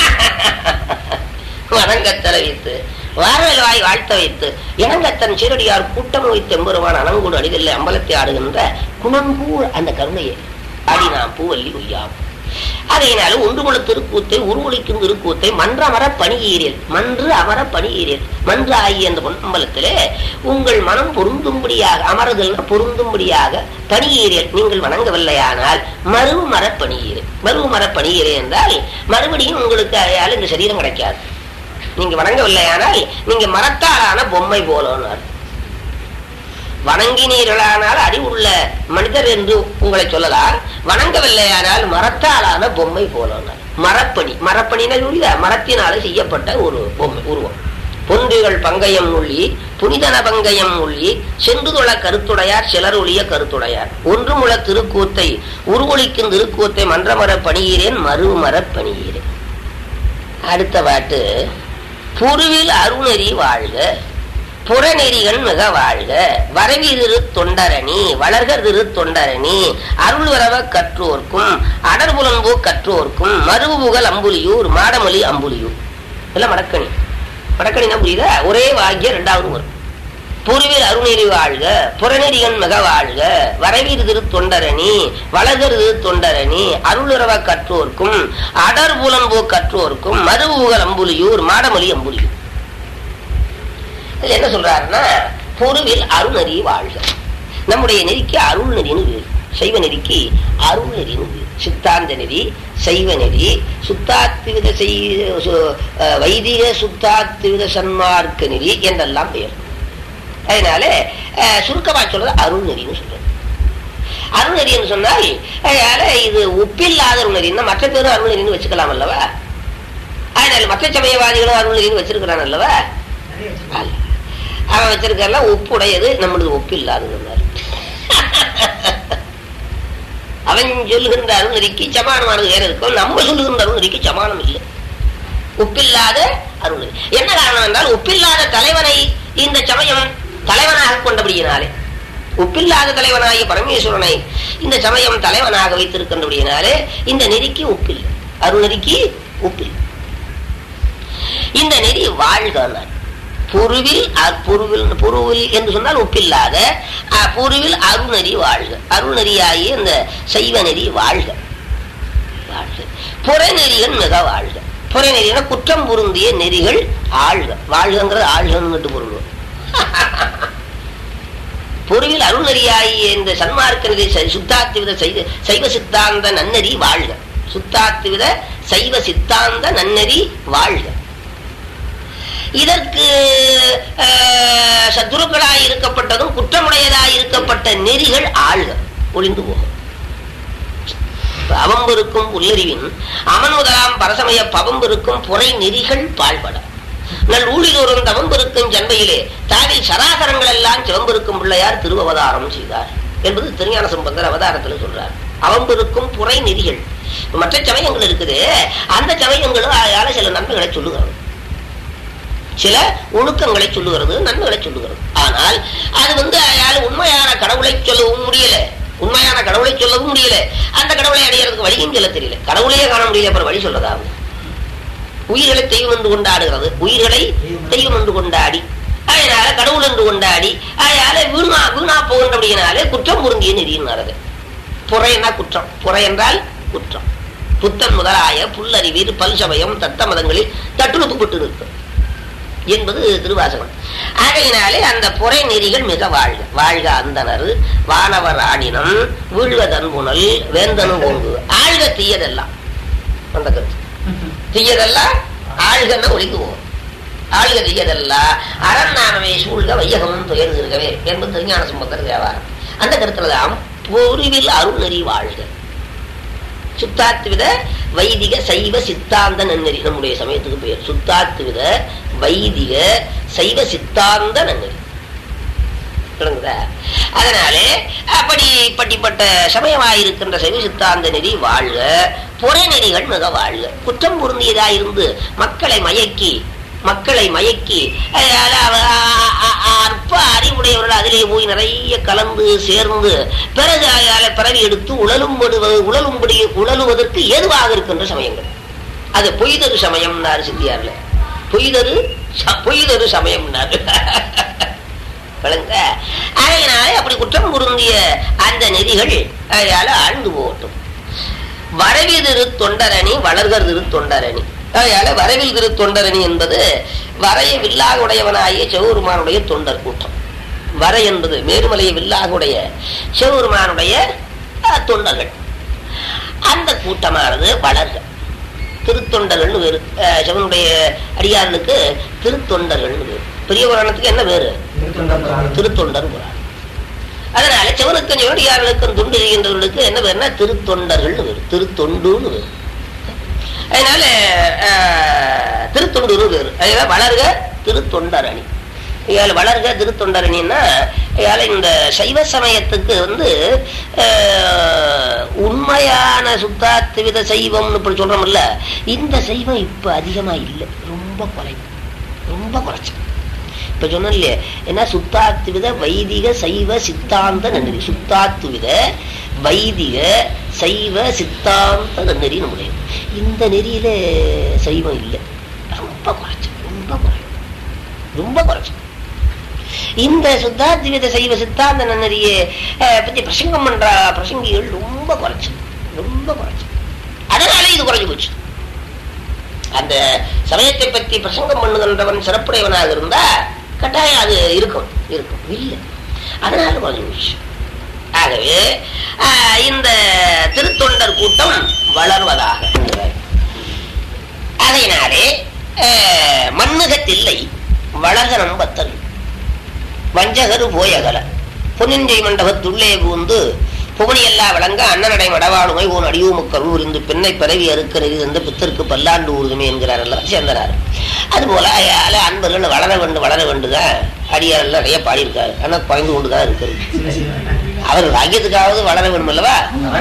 வணங்கத்தலை வைத்து வாரல் வாய் வாழ்த்த வைத்து இளங்கத்தன் சீரடியார் கூட்டம் வைத்து எம்பெருவான் அனங்கூடு அடிதல்ல அம்பலத்தை ஆடுகின்ற குணங்கூர் அந்த கருணையை அடி நாம் பூவல்லி உய்யாம் அதையினால ஒன்றுமுள்ள திருக்கூத்தை உருவொழிக்கும் திருக்கூத்தை மன்ற அமர பணியீரில் மன்று அமர பணியீரில் மன்று ஆகிய அந்த பொன்னம்பலத்திலே உங்கள் மனம் பொருந்தும்படியாக அமரதில் பொருந்தும்படியாக பணியீரில் நீங்கள் வணங்கவில்லையானால் மறுவு மர பணியீரே மறுவு மர பணியீரே என்றால் மறுபடியும் உங்களுக்கு அதையால் இந்த சரீரம் கிடைக்காது நீங்க வணங்கவில்லையானால் நீங்க மரத்தாலான பொம்மை போலோனார் வணங்கினீர்களானால் அறிவுள்ள மனிதர் என்று உங்களை சொல்லலாம் வணங்கவில்லையானால் மரத்தாலான பொம்மை போலோனார் மரப்பணி மரப்பணினா புரியுதா மரத்தினால செய்யப்பட்ட ஒரு பொம்மை உருவம் பொன்றுகள் பங்கயம் உள்ளி புனிதன பங்கயம் உள்ளி சென்றுதொழ கருத்துடையார் சிலர் ஒளிய கருத்துடையார் ஒன்று முள திருக்கூத்தை உருவொழிக்கும் திருக்கூத்தை மன்றமர பணியீரேன் மறுமர பணியீரேன் அடுத்த பாட்டு புருவில் அருணெறி வாழ்க புறநெறிகள் மிக வாழ்க வரவிதிரு தொண்டரணி வளர்கதிரு தொண்டரணி அருள் வரவ கற்றோர்க்கும் அடர்புலம்பு கற்றோர்க்கும் மருவுகள் அம்புலியூர் மாடமொழி அம்புலியூர் இல்ல மடக்கணி மடக்கணினா புரியுதா ஒரே வாக்கிய ரெண்டாவது வரும் புருவில் அருணெறி வாழ்க புறநெறிகன் மிக வாழ்க வரவீர் திரு தொண்டரணி வளகர் திரு தொண்டரணி அருளுறவ கற்றோர்க்கும் அடர் புலம்பு கற்றோர்க்கும் மருவுகள் அம்புலியூர் மாடமொழி அம்புலியூர் இதுல என்ன சொல்றாருன்னா பொருவில் அருணறி வாழ்க நம்முடைய நெறிக்கு அருள் நெறின்னு வேறு சைவ நெறிக்கு அருள் நெறின்னு வேறு சித்தாந்த நெறி சைவ நெறி சுத்தாத்துவித செய் சு- அஹ் வைதிக சுத்தாத்துவித சன்மார்க்க நெறி என்றெல்லாம் பெயர் அதனால அஹ், சுருக்கமா சொல்றது அருள் நெறின்னு சொல்றது அருள் நெறின்னு சொன்னால் அதனால இது ஒப்பில்லாத அருள் நெறின்னா மற்ற பேரும் அருள் நெறின்னு வச்சுக்கலாம் அல்லவா அதனால மற்ற சமயவாதிகளும் அருள் நெறின்னு வச்சிருக்கிறான் அல்லவா அல்ல. அவன் வச்சிருக்கலாம் ஒப்புடையது நம்மளது ஒப்பு இல்லாதது அவன் சொல்லுகின்ற அருணரிக்கு சமானமானது வேற இருக்கும் நம்ம சொல்லுகின்ற அருணரிக்கு சமானம் இல்லை ஒப்பில்லாத அருணரி என்ன காரணம் என்றால் ஒப்பில்லாத தலைவனை இந்த சமயம் தலைவனாக கொண்டபடியினாலே ஒப்பில்லாத தலைவனாகிய பரமேஸ்வரனை இந்த சமயம் தலைவனாக வைத்திருக்கின்றபடியினாலே இந்த நெறிக்கு ஒப்பில்லை அருணரிக்கு ஒப்பில்லை இந்த நெறி வாழ்கிறார் பொருவில் அ- பொருவில் பொருவில் என்று சொன்னால் ஒப்பில்லாத அ, பொருவில் அருணறி வாழ்க அருணறியாகிய இந்த சைவ நெறி வாழ்க வாழ்க புறநெறிகள் மிக வாழ்க புறநெறினா குற்றம் பொருந்திய நெறிகள் ஆழ்க வாழ்கங்கிறது ஆழ்கன்னு பொருள் பொருவில் அருணறியாகிய இந்த சன்மார்க்க நெறி ச- சுத்தாத்துவித சைவ சைவ சித்தாந்த நன்னறி வாழ்க சுத்தாத்துவித சைவ சித்தாந்த நன்னறி வாழ்க இதற்கு அஹ், சத்துருக்களாய் இருக்கப்பட்டதும் குற்றமுடையதாய் இருக்கப்பட்ட நெறிகள் ஆழ்க ஒளிந்து போகும் அவம்பெருக்கும் உள்ளறிவின் அமன் முதலாம் பரசமய பவம்பெருக்கும் புரை நெறிகள் பாழ்பட நல் ஊழிதோறும் தவம்பெருக்கும் ஜன்மையிலே தாவில் சராசரங்கள் எல்லாம் சிவம்பெருக்கும் பிள்ளையார் திருவவதாரம் செய்தார் என்பது திருஞான சம்பந்தர் அவதாரத்தில் சொல்றார் அவம்பிருக்கும் புரை நெறிகள் மற்ற சமயங்கள் இருக்குது அந்த சமயங்களும் அதால சில நன்மைகளை சொல்லுகிறது சில ஒழுக்கங்களை சொல்லுகிறது நன்மைகளை சொல்லுகிறது ஆனால் அது வந்து அயால் உண்மையான கடவுளை சொல்லவும் முடியல உண்மையான கடவுளை சொல்லவும் முடியல அந்த கடவுளை அடையிறதுக்கு வழியும் சொல்ல தெரியல கடவுளையே காண முடியல அப்புறம் வழி சொல்லதாகும் உயிர்களை தெய்வம் என்று கொண்டாடுகிறது உயிர்களை தெய்வம் என்று கொண்டாடி அதனால கடவுள் என்று கொண்டாடி அதனால வீணா வீணா போகின்றபடியினாலே குற்றம் பொருந்திய நெறியினாரது புறையன்னா குற்றம் புறை என்றால் குற்றம் புத்தன் முதலாய புல்லறிவீர் பல்சமயம் தத்த மதங்களில் தட்டுழுப்புப்பட்டு நிற்கும் என்பது திருவாசகம் ஆகையினாலே அந்த புறை நெறிகள் மிக வாழ்க வாழ்க அந்தனர் வானவர் ஆடினம் வீழ்வதன்புணல் வேந்தனு ஓங்கு ஆழ்க தீயதெல்லாம் அந்த கருத்து தீயதெல்லாம் ஆழ்கன்னு ஒழிந்து போகும் ஆழ்க தீயதெல்லாம் அரண்நாமமே சூழ்க வையகமும் துயர்ந்திருக்கவே என்பது திருஞான சும்பந்தர் தேவாரம் அந்த கருத்துல தான் பொருவில் அருள் நெறி வாழ்க சுத்தாத்துவித வைதிக சைவ சித்தாந்த நன்னெறி நம்முடைய சமயத்துக்கு பெயர் சுத்தாத்துவித வைதிக சைவ சித்தாந்த நன்னெறி விளங்குதா அதனாலே அப்படி இப்படிப்பட்ட சமயமாயிருக்கின்ற சைவ சித்தாந்த நெறி வாழ்க புறை நெறிகள் மிக வாழ்க குற்றம் பொருந்தியதா இருந்து மக்களை மயக்கி மக்களை மயக்கி அஹ் அவ- அ- அ- அற்ப அறிவுடையவர்கள் அதிலே போய் நிறைய கலந்து சேர்ந்து பிறகு அயால பிறவி எடுத்து உழலும்படுவது உழலும்படி உழலுவதற்கு ஏதுவாக இருக்கின்ற சமயங்கள் அது பொய்தரு சமயம்னாரு சித்தியார்ல பொய்தரு ச- பொய்தரு சமயம்னாரு விளங்க அதனாலே அப்படி குற்றம் பொருந்திய அந்த நெறிகள் அதால ஆழ்ந்து போகட்டும் வரவில் திரு தொண்டரணி வளர்கர் திரு தொண்டரணி அதனால வரவில் திரு தொண்டரணி என்பது வரைய வில்லாக உடையவனாகிய சிவபெருமானுடைய தொண்டர் கூட்டம் வரை என்பது மேருமலைய வில்லாக உடைய சிவபெருமானுடைய அஹ், தொண்டர்கள் அந்த கூட்டமானது வளர்க திருத்தொண்டர்கள்னு வேறு அஹ், சிவனுடைய அடியார்களுக்கு திருத்தொண்டர்கள்னு வேறு பெரிய புராணத்துக்கு என்ன வேறு திருத்தொண்டர் புராணம் அதனால சிவனுக்கும் சிவனடியார்களுக்கும் தொண்டு செய்கின்றவர்களுக்கு என்ன பேருன்னா திருத்தொண்டர்கள்னு வேறு திருத்தொண்டுன்னு வேறு அதனால அஹ், திருத்தொண்டுன்னு வேறு அதனால வளர்க திருத்தொண்டரணி இயால வளர்க திருத்தொண்டரணின்னா இயால இந்த சைவ சமயத்துக்கு வந்து அஹ், உண்மையான சுத்தாத்துவித சைவம்னு இப்படி சொல்றோம்ல இந்த சைவம் இப்ப அதிகமா இல்லை ரொம்ப குறைவு ரொம்ப குறைச்சு இப்ப சொன்னோம் இல்லையே என்ன சுத்தாத்துவித வைதிக சைவ சித்தாந்த நன்னெறி சுத்தாத்துவித வைதிக சைவ சித்தாந்த நன்னெறி நம்முடைய இந்த நெறியில சைவம் இல்லை ரொம்ப குறைச்சு ரொம்ப குறைவு ரொம்ப குறைச்சு இந்த சுத்தாத்வித சைவ சித்தாந்த நன்னறியை பத்தி பிரசங்கம் பண்ற பிரசங்கிகள் ரொம்ப குறைச்சு ரொம்ப குறைச்சு அதனால இது குறைஞ்சு போச்சு அந்த சமயத்தை பற்றி பிரசங்கம் பண்ணுகின்றவன் சிறப்புடையவனாக இருந்தா கட்டாயம் அது இருக்கும் இருக்கும் இல்லை அதனால குறைஞ்சு போச்சு ஆகவே ஆஹ், இந்த திருத்தொண்டர் கூட்டம் வளர்வதாக என்கிறார். அதனாலே ஆஹ், மண்ணுகத்தில்லை வளர்க நம்பத்தல் வஞ்சகரு போயகல பொன்னிஞ்சை மண்டபத்துள்ளே பூந்து புகழியல்லா விளங்க அண்ணனடை மடவாளுமை ஓன் அடியூமுக்கரு உரிந்து பெண்ணை பிறவி அறுக்க நெறிந்த பித்தருக்கு பல்லாண்டு ஊர்துமே என்கிறார் எல்லாம் சேர்ந்தார் அதுபோல அயால அன்பர்கள் வளர வேண்டும் வளர வேண்டுதான் அடியார்கள் நிறைய பாடியிருக்காரு ஆனால் குறைந்து கொண்டுதான் இருக்கிறது அவர் பாக்கியத்துக்காவது வளர வேண்டும் அல்லவா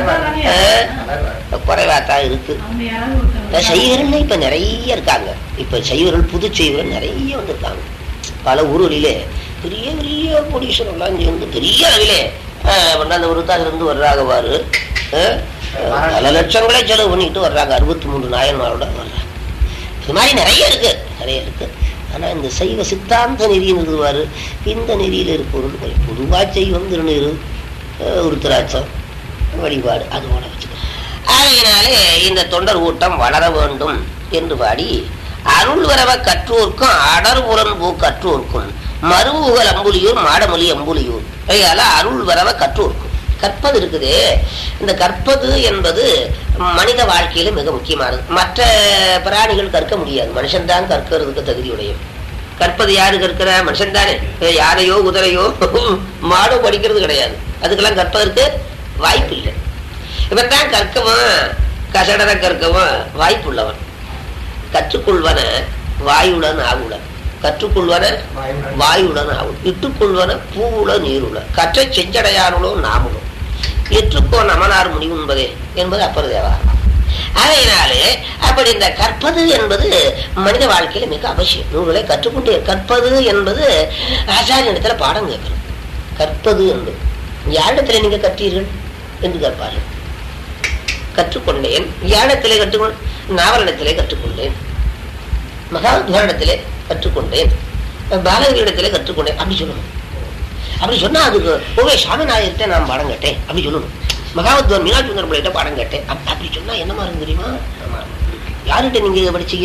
குறைவாத்தான் இருக்கு இப்ப சைவர்கள் இப்ப நிறைய இருக்காங்க இப்ப சைவர்கள் புது சைவர்கள் நிறைய வந்திருக்காங்க பல ஊர்களிலே பெரிய பெரிய கோடீஸ்வரர்லாம் சேர்ந்து பெரிய அளவிலே ஆஹ், கொண்டாந்து விருத்தால இருந்து வர்றாங்க பாரு ஆஹ், பல லட்சங்களே செலவு பண்ணிட்டு வர்றாங்க அறுபத்தி மூன்று நாயன்மாரோட வர்றாங்க இது மாதிரி நிறைய இருக்கு நிறைய இருக்கு ஆனா இந்த சைவ சித்தாந்த நெறின்னு இருக்குவாரு இந்த நெறியில இருப்பவர்கள் கொஞ்சம் பொதுவா செய்வம் திருநீரு ஆஹ், உருத்திராட்சம் வழிபாடு அதோட வச்சுக்கோ ஆகையினாலே இந்த தொண்டர் கூட்டம் வளர வேண்டும் என்று பாடி அருள் வரவ கற்றோர்க்கும் அடர்புறன் பூ கற்றோர்க்கும் மருவுகள் அம்புலியூர் மாடமொழி அம்புலியூர் அதனால அருள் வரவ கற்றோர்க்கும் கற்பது இருக்குது இந்த கற்பது என்பது மனித வாழ்க்கையில மிக முக்கியமானது மற்ற பிராணிகள் கற்க முடியாது மனுஷன்தான் கற்கிறதுக்கு தகுதியுடையது கற்பது யாரு கற்கிற மனுஷன் தானே யானையோ குதிரையோ மாடோ படிக்கிறது கிடையாது அதுக்கெல்லாம் கற்பதற்கு வாய்ப்பு இல்லை இவன் தான் கற்கவும் கசடர கற்கவும் வாய்ப்புள்ளவன் கற்றுக்கொள்வன வாயுடன் ஆகுடன் கற்றுக்கொள்வன வாயுடன் ஆகும் இட்டுக்கொள்வன பூவுல நீருல கற்றை செஞ்சடையானுளோ நாமுளோ எற்றுக்கோ நமனார் முடிவு என்பதே என்பது அப்பர் தேவாரம் அதனாலே அப்படி இந்த கற்பது என்பது மனித வாழ்க்கையில மிக அவசியம் நூல்களை கற்றுக்கொண்டே கற்பது என்பது ஆச்சாரியனிடத்துல பாடம் கேட்கணும் கற்பது என்பது யாரிடத்துல நீங்க கற்றீர்கள் என்று கேட்பார்கள் கற்றுக்கொண்டேன் யாரிடத்திலே கற்றுக்கொண்டேன் நாவலிடத்திலே கற்றுக்கொண்டேன் மகாத்மானிடத்திலே கற்றுக்கொண்டேன் பாலகரிடத்திலே கற்றுக்கொண்டேன் அப்படி சொல்லணும் அப்படி சொன்னா அதுக்கு ஓவே சாமிநாயகத்தை நான் பாடம் கேட்டேன் அப்படி சொல்லணும் மகாவத்வான் மீனாட்சி சுந்தர பிள்ளைகிட்ட பாடம் கேட்டேன் அப்~ அப்படி சொன்னா என்னமா இருக்கும் தெரியுமா ஆமா. யார்கிட்ட நீங்க இதை படிச்சீங்க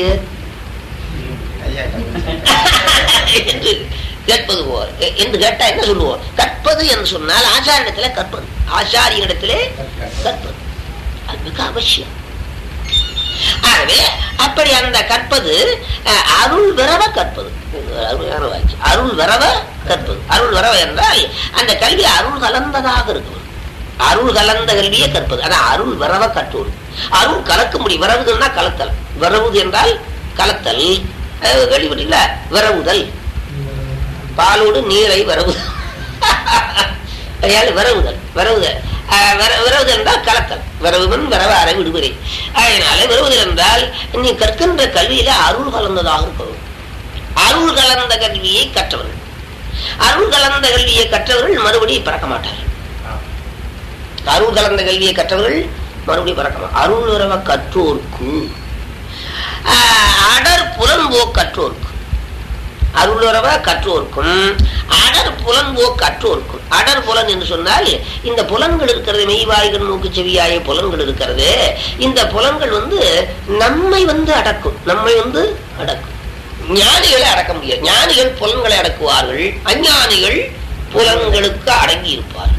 என்று கேட்பது போல் எ- என்று கேட்டா என்ன சொல்லுவோம் கற்பது என்று சொன்னால் ஆச்சாரியனிடத்திலே கற்பது ஆச்சாரியனிடத்திலே கற்பது அது மிக அவசியம் ஆகவே அப்படி அந்த கற்பது அஹ், அருள் விரவ கற்பது இது அருமையான வாக்கியம். அருள் விரவ கற்பது அருள் விரவ என்றால் அந்த கல்வி அருள் கலந்ததாக இருக்கும் அருள் கலந்த கல்வியை கற்பது ஆனா அருள் விரவ கற்றோடு அருள் கலக்க முடியும் விரவுதல்னா கலத்தல் விரவுது என்றால் கலத்தல் அஹ், கேள்விப்பட்டீங்களா விரவுதல் பாலோடு நீரை விரவுதல் அதையால் விரவுதல் விரவுதல் அஹ், விர- விரவுதல் என்றால் கலத்தல் விரவுவன் விரவ அறை விடுவரை அதனால விரவுதல் என்றால் நீ கற்கின்ற கல்வியில அருள் கலந்ததாக இருக்கணும் அருள் கலந்த கல்வியை கற்றவர்கள் அருள் கலந்த கல்வியை கற்றவர்கள் மறுபடியும் பிறக்க மாட்டார்கள் அருள் கலந்த கல்வியை கற்றவர்கள் மறுபடியும் பிறக்க மாட்டார்கள் அருள் விரவ கற்றோர்க்கு ஆஹ், அடர் புலன்போ கற்றோர்க்கு அருளுறவ கற்றோர்க்கும் அடர் புலன்போ கற்றோர்க்கும் அடர் புலன் என்று சொன்னால் இந்த புலன்கள் இருக்கிறது மெய்வாய்கள் மூக்கு செவியாய புலன்கள் இருக்கிறது இந்த புலன்கள் வந்து நம்மை வந்து அடக்கும் நம்மை வந்து அடக்கும் ஞானிகளை அடக்க முடியாது ஞானிகள் புலன்களை அடக்குவார்கள் அஞ்ஞானிகள் புலன்களுக்கு அடங்கி இருப்பார்கள்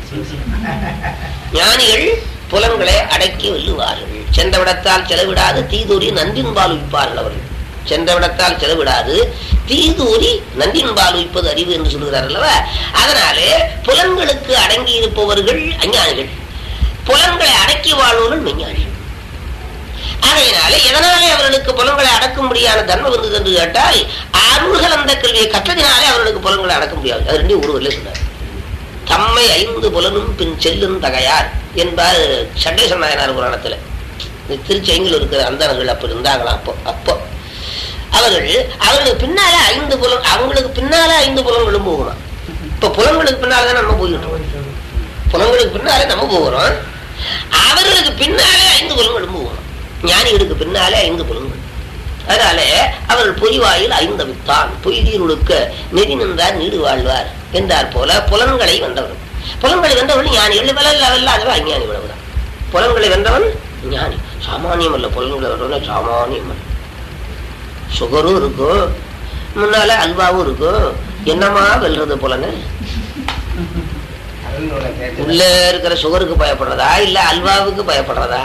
ஞானிகள் புலன்களை அடக்கி வெல்லுவார்கள் சென்றவிடத்தால் செலவிடாது தீதூரி நன்றின்பால் உய்ப்பார்கள் அவர்கள் சென்றவிடத்தால் செலவிடாது தீதூரி நன்றின்பால் உய்ப்பது அறிவு என்று சொல்கிறார் அல்லவா அதனாலே புலன்களுக்கு அடங்கி இருப்பவர்கள் அஞ்ஞானிகள் புலன்களை அடக்கி வாழ்வர்கள் மெஞ்ஞானிகள் ஆகையினாலே எதனாலே அவர்களுக்கு புலன்களை அடக்கும்படியான தன்மை வந்தது என்று கேட்டால் அருள் கலந்த கல்வியை கற்றதினாலே அவர்களுக்கு புலன்களை அடக்க முடியாது அது ரெண்டையும் ஒருவரில் சொன்னார் தம்மை ஐந்து புலனும் பின் செல்லும் தகையார் என்பார் சண்டேஸ்வர நாயனார் புராணத்துல இந்த திருச்செங்கில் இருக்கிற அந்தனர்கள் அப்ப இருந்தாங்களாம் அப்போ அப்போ அவர்கள் அவர்களுக்கு பின்னால ஐந்து புலன் அவங்களுக்கு பின்னால ஐந்து புலன்களும் போகணும் இப்ப புலன்களுக்கு பின்னால தான் நம்ம போய்கிட்டோம் புலன்களுக்கு பின்னாலே நம்ம போகிறோம் அவர்களுக்கு பின்னாலே ஐந்து புலன்களும் போகணும் ஞானிகளுக்கு பின்னாலே ஐந்து புலன்கள் அதனால அவர்கள் பொறிவாயில் ஐந்தவித்தான் பொய்தீருளுக்க நெறி நின்றார் நீடு வாழ்வார் என்றார் போல புலன்களை வென்றவர்கள் புலன்களை வென்றவர்கள் ஞானிகள் வெல்ல வெல்லாதவ அஞ்ஞானி விளவுதான் புலன்களை வென்றவன் ஞானி சாமானியம் அல்ல புலன்களை வென்றவன் சாமானியம் அல்ல சுகரும் இருக்கும் முன்னால அல்வாவும் இருக்கும் என்னமா வெல்றது புலனு உள்ள இருக்கிற சுகருக்கு பயப்படுறதா இல்ல அல்வாவுக்கு பயப்படுறதா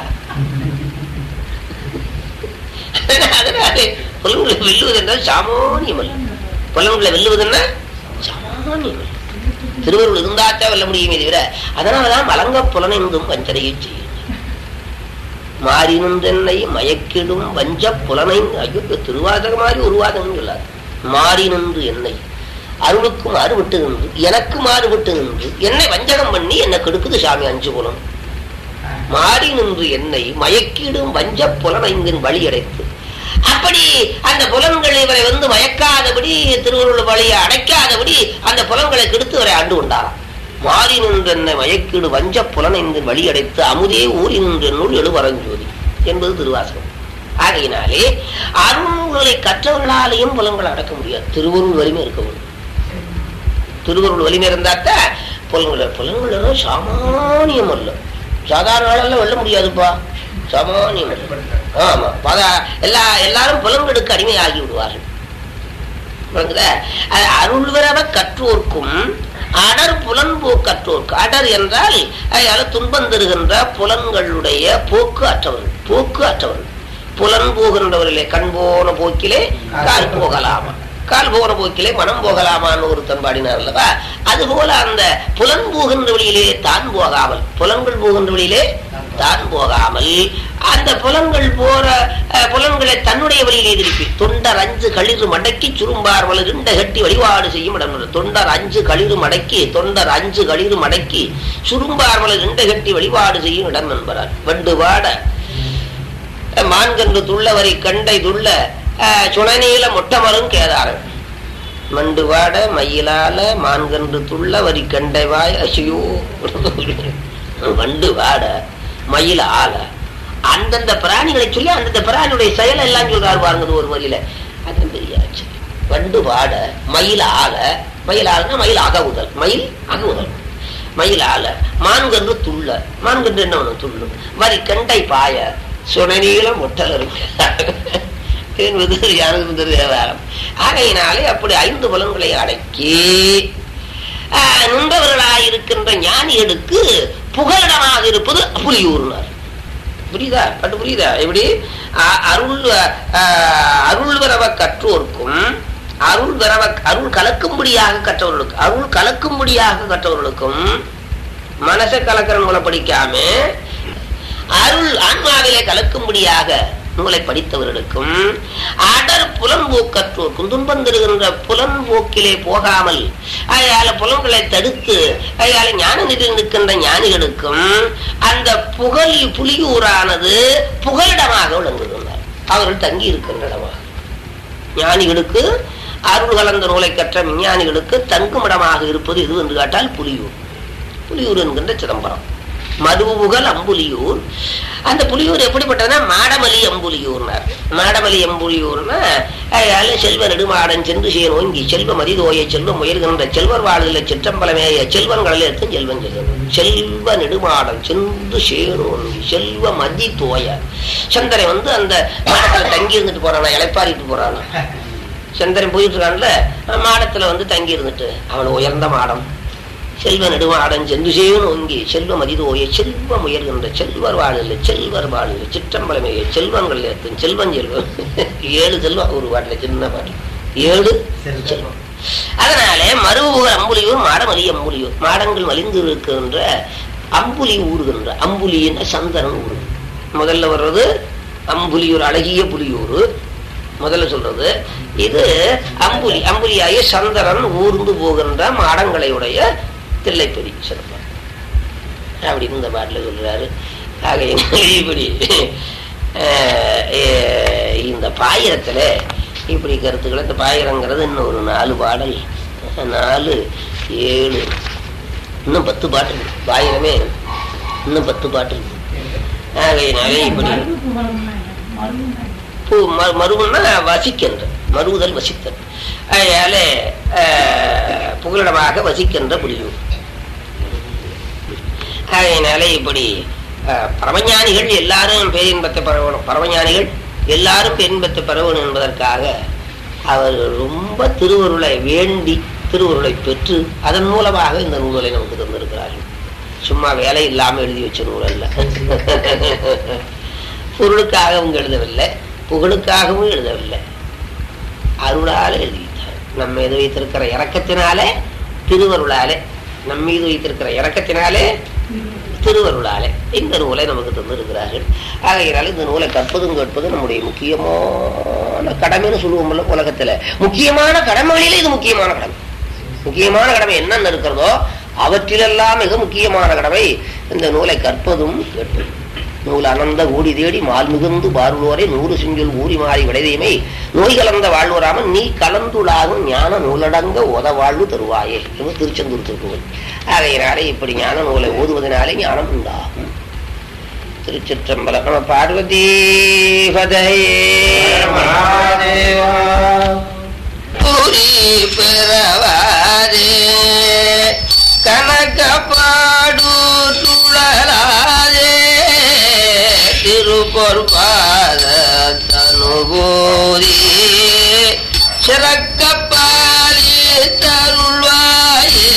அதனாலே புலன்களை வெல்லுவது என்றால் சாமானியம் அல்ல புலன்களை வெல்லுவதுன்னா சாமானியம் அல்ல திருவருள் இருந்தாத்தான் வெல்ல முடியுமே தவிர அதனாலதான் மலங்க புலனைந்தும் வஞ்சனையை செய்யும் மாறினென்னை மயக்கிடும் வஞ்ச புலனை ஐயோ திருவாதக மாதிரி ஒரு வாதகம் சொல்லாது மாறி நின்று என்னை அருளுக்கு மாறுபட்டு நின்று எனக்கு மாறுபட்டு நின்று என்னை வஞ்சகம் பண்ணி என்னை கெடுக்குது சாமி அஞ்சு புலம் மாறி நின்று என்னை மயக்கிடும் வஞ்ச புலனைந்தின் வழி அடைத்து அப்படி அந்த புலன்கள் இவரை வந்து மயக்காதபடி திருவருள் வழியை அடைக்காதபடி அந்த புலன்களை கெடுத்து இவரை ஆண்டு கொண்டாராம் மாறி நின்று என்னை மயக்கீடு வஞ்ச புலனைந்தின் வழி அடைத்து அமுதே ஊறி நின்ற நூல் எழுவரஞ்சோதி என்பது திருவாசகம் ஆகையினாலே அருள்களை கற்றவர்களாலேயும் புலன்களை அடக்க முடியாது திருவருள் வலிமை இருக்க முடியும் திருவருள் வலிமை இருந்தாத்தான் புலன்களை புலன்கள் சாமானியம் அல்ல சாதாரண ஆளெல்லாம் வெல்ல முடியாதுப்பா சாமானியம் அல்ல ஆமா பத எல்லா எல்லாரும் புலன்களுக்கு அடிமையாகி விடுவார்கள் விளங்குதா? அது அருள்வரவ கற்றோர்க்கும் அடர் புலன்போ கற்றோர்க்கு அடர் என்றால் அதால துன்பம் தருகின்ற புலன்களுடைய போக்கு அற்றவர்கள் போக்கு அற்றவர்கள் புலன் போகின்றவர்களே கண் போன போக்கிலே கால் போகலாமா கால் போன போக்கிலே மனம் போகலாமான்னு ஒரு தன்பாடினார் அல்லவா அதுபோல அந்த புலன் போகின்ற வழியிலே தான் போகாமல் புலன்கள் போகின்ற வழியிலே தான் போகாமல் அந்த புலன்கள் போற அஹ், புலன்களை தன்னுடைய வழியிலே திருப்பி தொண்டர் அஞ்சு களிறு மடக்கி சுரும்பார் வளருண்ட கட்டி வழிபாடு செய்யும் இடம் என்று. தொண்டர் அஞ்சு களிறு மடக்கி தொண்டர் அஞ்சு களிறு மடக்கி சுரும்பார் வளர் இண்ட கட்டி வழிபாடு செய்யும் இடம் என்பார் வண்டு வாட அஹ், மான்கன்று துள்ள வரி கண்டை துள்ள அஹ், சுனநீல மொட்டமரும் கேதாரன் மண்டு வாட மயிலால மான்கன்று துள்ள வரி கண்டை வாய் அசியோ வண்டு வாட மயில் ஆல அந்தந்த பிராணிகளை சொல்லி அந்தந்த பிராணியுடைய செயல் எல்லாம் சொல்றாரு பாருங்க ஒரு வரியில அது பெரிய ஆச்சரியம். வண்டு வாட மயில் ஆல மயில் ஆளுனா மயில் அகவுதல் மயில் அகவுதல் மயில் ஆல மான்கன்று துள்ள மான்கன்று என்ன ஒண்ணு துள்ளும் வரி கண்டை பாய சுனநீளம் ஒட்டலரும் என்பது யாருக்கு தேவாரம் ஆகையினாலே அப்படி ஐந்து புலன்களை அடக்கி ஆஹ், நுண்பவர்களாயிருக்கின்ற ஞானிகளுக்கு புகலிடமாக இருப்பது புலியூர்னார் புரியுதா பட்டு புரியுதா எப்படி அ- அருள் அஹ், அருள் வரவ கற்றோர்க்கும் அருள் வரவ அருள் கலக்கும்படியாக கற்றவர்களுக்கு அருள் கலக்கும்படியாக கற்றவர்களுக்கும் மனசை கலக்கிற நூலை படிக்காம அருள் ஆன்மாவிலே கலக்கும்படியாக நூலை படித்தவர்களுக்கும் அடர் புலன்போக்கற்றோர்க்கும் துன்பம் தருகின்ற புலன்போக்கிலே போகாமல் அயால புலன்களை தடுத்து அயால ஞான நிலையில் நிற்கின்ற ஞானிகளுக்கும் அந்த புகழ் புலியூரானது புகலிடமாக விளங்குகின்றார் அவர்கள் தங்கி இருக்கின்ற இடமாக ஞானிகளுக்கு அருள் கலந்த நூலை கற்ற விஞ்ஞானிகளுக்கு தங்குமிடமாக இருப்பது எது என்று கேட்டால் புலியூர் புலியூர் என்கின்ற சிதம்பரம் மதுவுகள் அம்புலியூர் அந்த புலியூர் எப்படிப்பட்டதுன்னா மாடமலி அம்புலியூர்னார் மாடமலி அம்புலியூர்னா அதனால செல்வ நெடுமாடன் சென்று சேர் ஓங்கி செல்வ மதிதோய செல்வ முயல்கின்ற செல்வர் வாழ்கிற சிற்றம்பலமேய செல்வங்களில் இருக்கும் செல்வன் செல்வன் செல்வ நெடுமாடன் சென்று சேர் ஓங்கி செல்வ மதி தோய சந்தரை வந்து அந்த மாடத்துல தங்கி இருந்துட்டு போறானா இளைப்பாரிட்டு போறானா சந்திரன் போயிட்டு இருக்கான்ல மாடத்துல வந்து தங்கி இருந்துட்டு அவன் உயர்ந்த மாடம் செல்வ நெடுமாடன் சென்று செய்வன் ஒங்கி செல்வ மதிதோய செல்வ முயல்கின்ற செல்வர் வாழில் செல்வர் வாழில் சிற்றம்பலமைய செல்வங்கள் ஏற்றும் செல்வன் செல்வன் ஏழு செல்வம் ஒரு பாட்டுல சின்ன பாட்டு ஏழு செல்வம் அதனாலே மருவூர் அம்புலியூர் மாடமலி அம்புலியூர் மாடங்கள் மலிந்து இருக்கின்ற அம்புலி ஊறுகின்ற அம்புலின்னு சந்தனம் ஊரு முதல்ல வர்றது அம்புலியூர் அழகிய புலியூர் முதல்ல சொல்றது இது அம்புலி அம்புலியாகிய சந்திரன் ஊர்ந்து போகின்ற மாடங்களையுடைய தில்லைப்பெரி சிறப்பார் அப்படின்னு இந்த பாட்டில் சொல்றாரு ஆக இப்படி அஹ், அஹ், இந்த பாயிரத்துல இப்படி கருத்துக்களை இந்த பாயிரங்கிறது இன்னும் ஒரு நாலு பாடல் நாலு ஏழு இன்னும் பத்து பாட்டு இருக்கு பாயிரமே இன்னும் பத்து பாட்டு இருக்கு ஆகையினாலே இப்படி பு- ம- மருவுன்னா வசிக்கின்ற மருவுதல் வசித்தல் அதனால அஹ், புகலிடமாக வசிக்கின்ற புலியூர் அதனால இப்படி அஹ், பரமஞானிகள் எல்லாரும் பேரின்பத்தை பரவணும் பரமஞானிகள் எல்லாரும் பேரின்பத்தை பரவணும் என்பதற்காக அவர் ரொம்ப திருவருளை வேண்டி திருவருளை பெற்று அதன் மூலமாக இந்த நூல்களை நமக்கு தந்திருக்கிறார்கள் சும்மா வேலை இல்லாம எழுதி வச்ச நூல் அல்ல பொருளுக்காக அவங்க எழுதவில்லை புகழுக்காகவும் எழுதவில்லை அருளால எழுதிட்டார் நம்ம மீது வைத்திருக்கிற இறக்கத்தினாலே திருவருளாலே நம்ம மீது வைத்திருக்கிற இறக்கத்தினாலே திருவருளாலே இந்த நூலை நமக்கு தந்திருக்கிறார்கள் ஆகையினால இந்த நூலை கற்பதும் கேட்பதும் நம்முடைய முக்கியமான கடமைன்னு சொல்லுவோம்ல உலகத்துல முக்கியமான கடமைகளிலே இது முக்கியமான கடமை முக்கியமான கடமை என்னென்ன இருக்கிறதோ அவற்றிலெல்லாம் மிக முக்கியமான கடமை இந்த நூலை கற்பதும் கேட்பதும் நூல் அனந்த ஊடி தேடி மால் மிகுந்து பார்வோரை நூறு செஞ்சொல் ஊறி மாறி விளைதேமை நோய் கலந்த வாழ்வராமன் நீ கலந்துளாகும் ஞான நூலடங்க உத வாழ்வு தருவாயே என்று திருச்செந்தூர் திருக்குறள் ஆகையினாலே இப்படி ஞான நூலை ஓதுவதனாலே ஞானம் உண்டாகும் திருச்சிற்றம்பலம் நம்ம பார்வதி புரி பிறவாதே கணக்கப்பாடு துழலாதே திருப்பொற்பாத தனுபூரி சிறக்கப்பாலி தருள்வாயே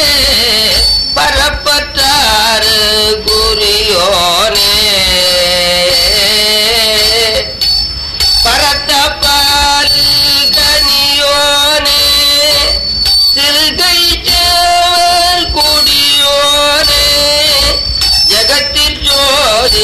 பரப்பற்றாறு குறியோனே பரத்தபால் கனியோனே திருகை சேவல் கொடியோனே ஜகத்தில் ஜோதி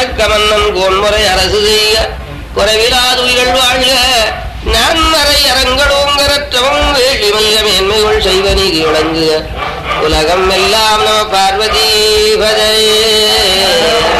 அரக்க மன்னன் கோன்முறை அரசு செய்ய குறைவிலாதுயிர்கள் வாழ்க நான் மறை அரங்கடோங்கரற்றவம் வேள்வி மல்க மேன்மைகள் செய்வ நீதி விளங்குக உலகம் எல்லாம் நம பார்வதி பதையே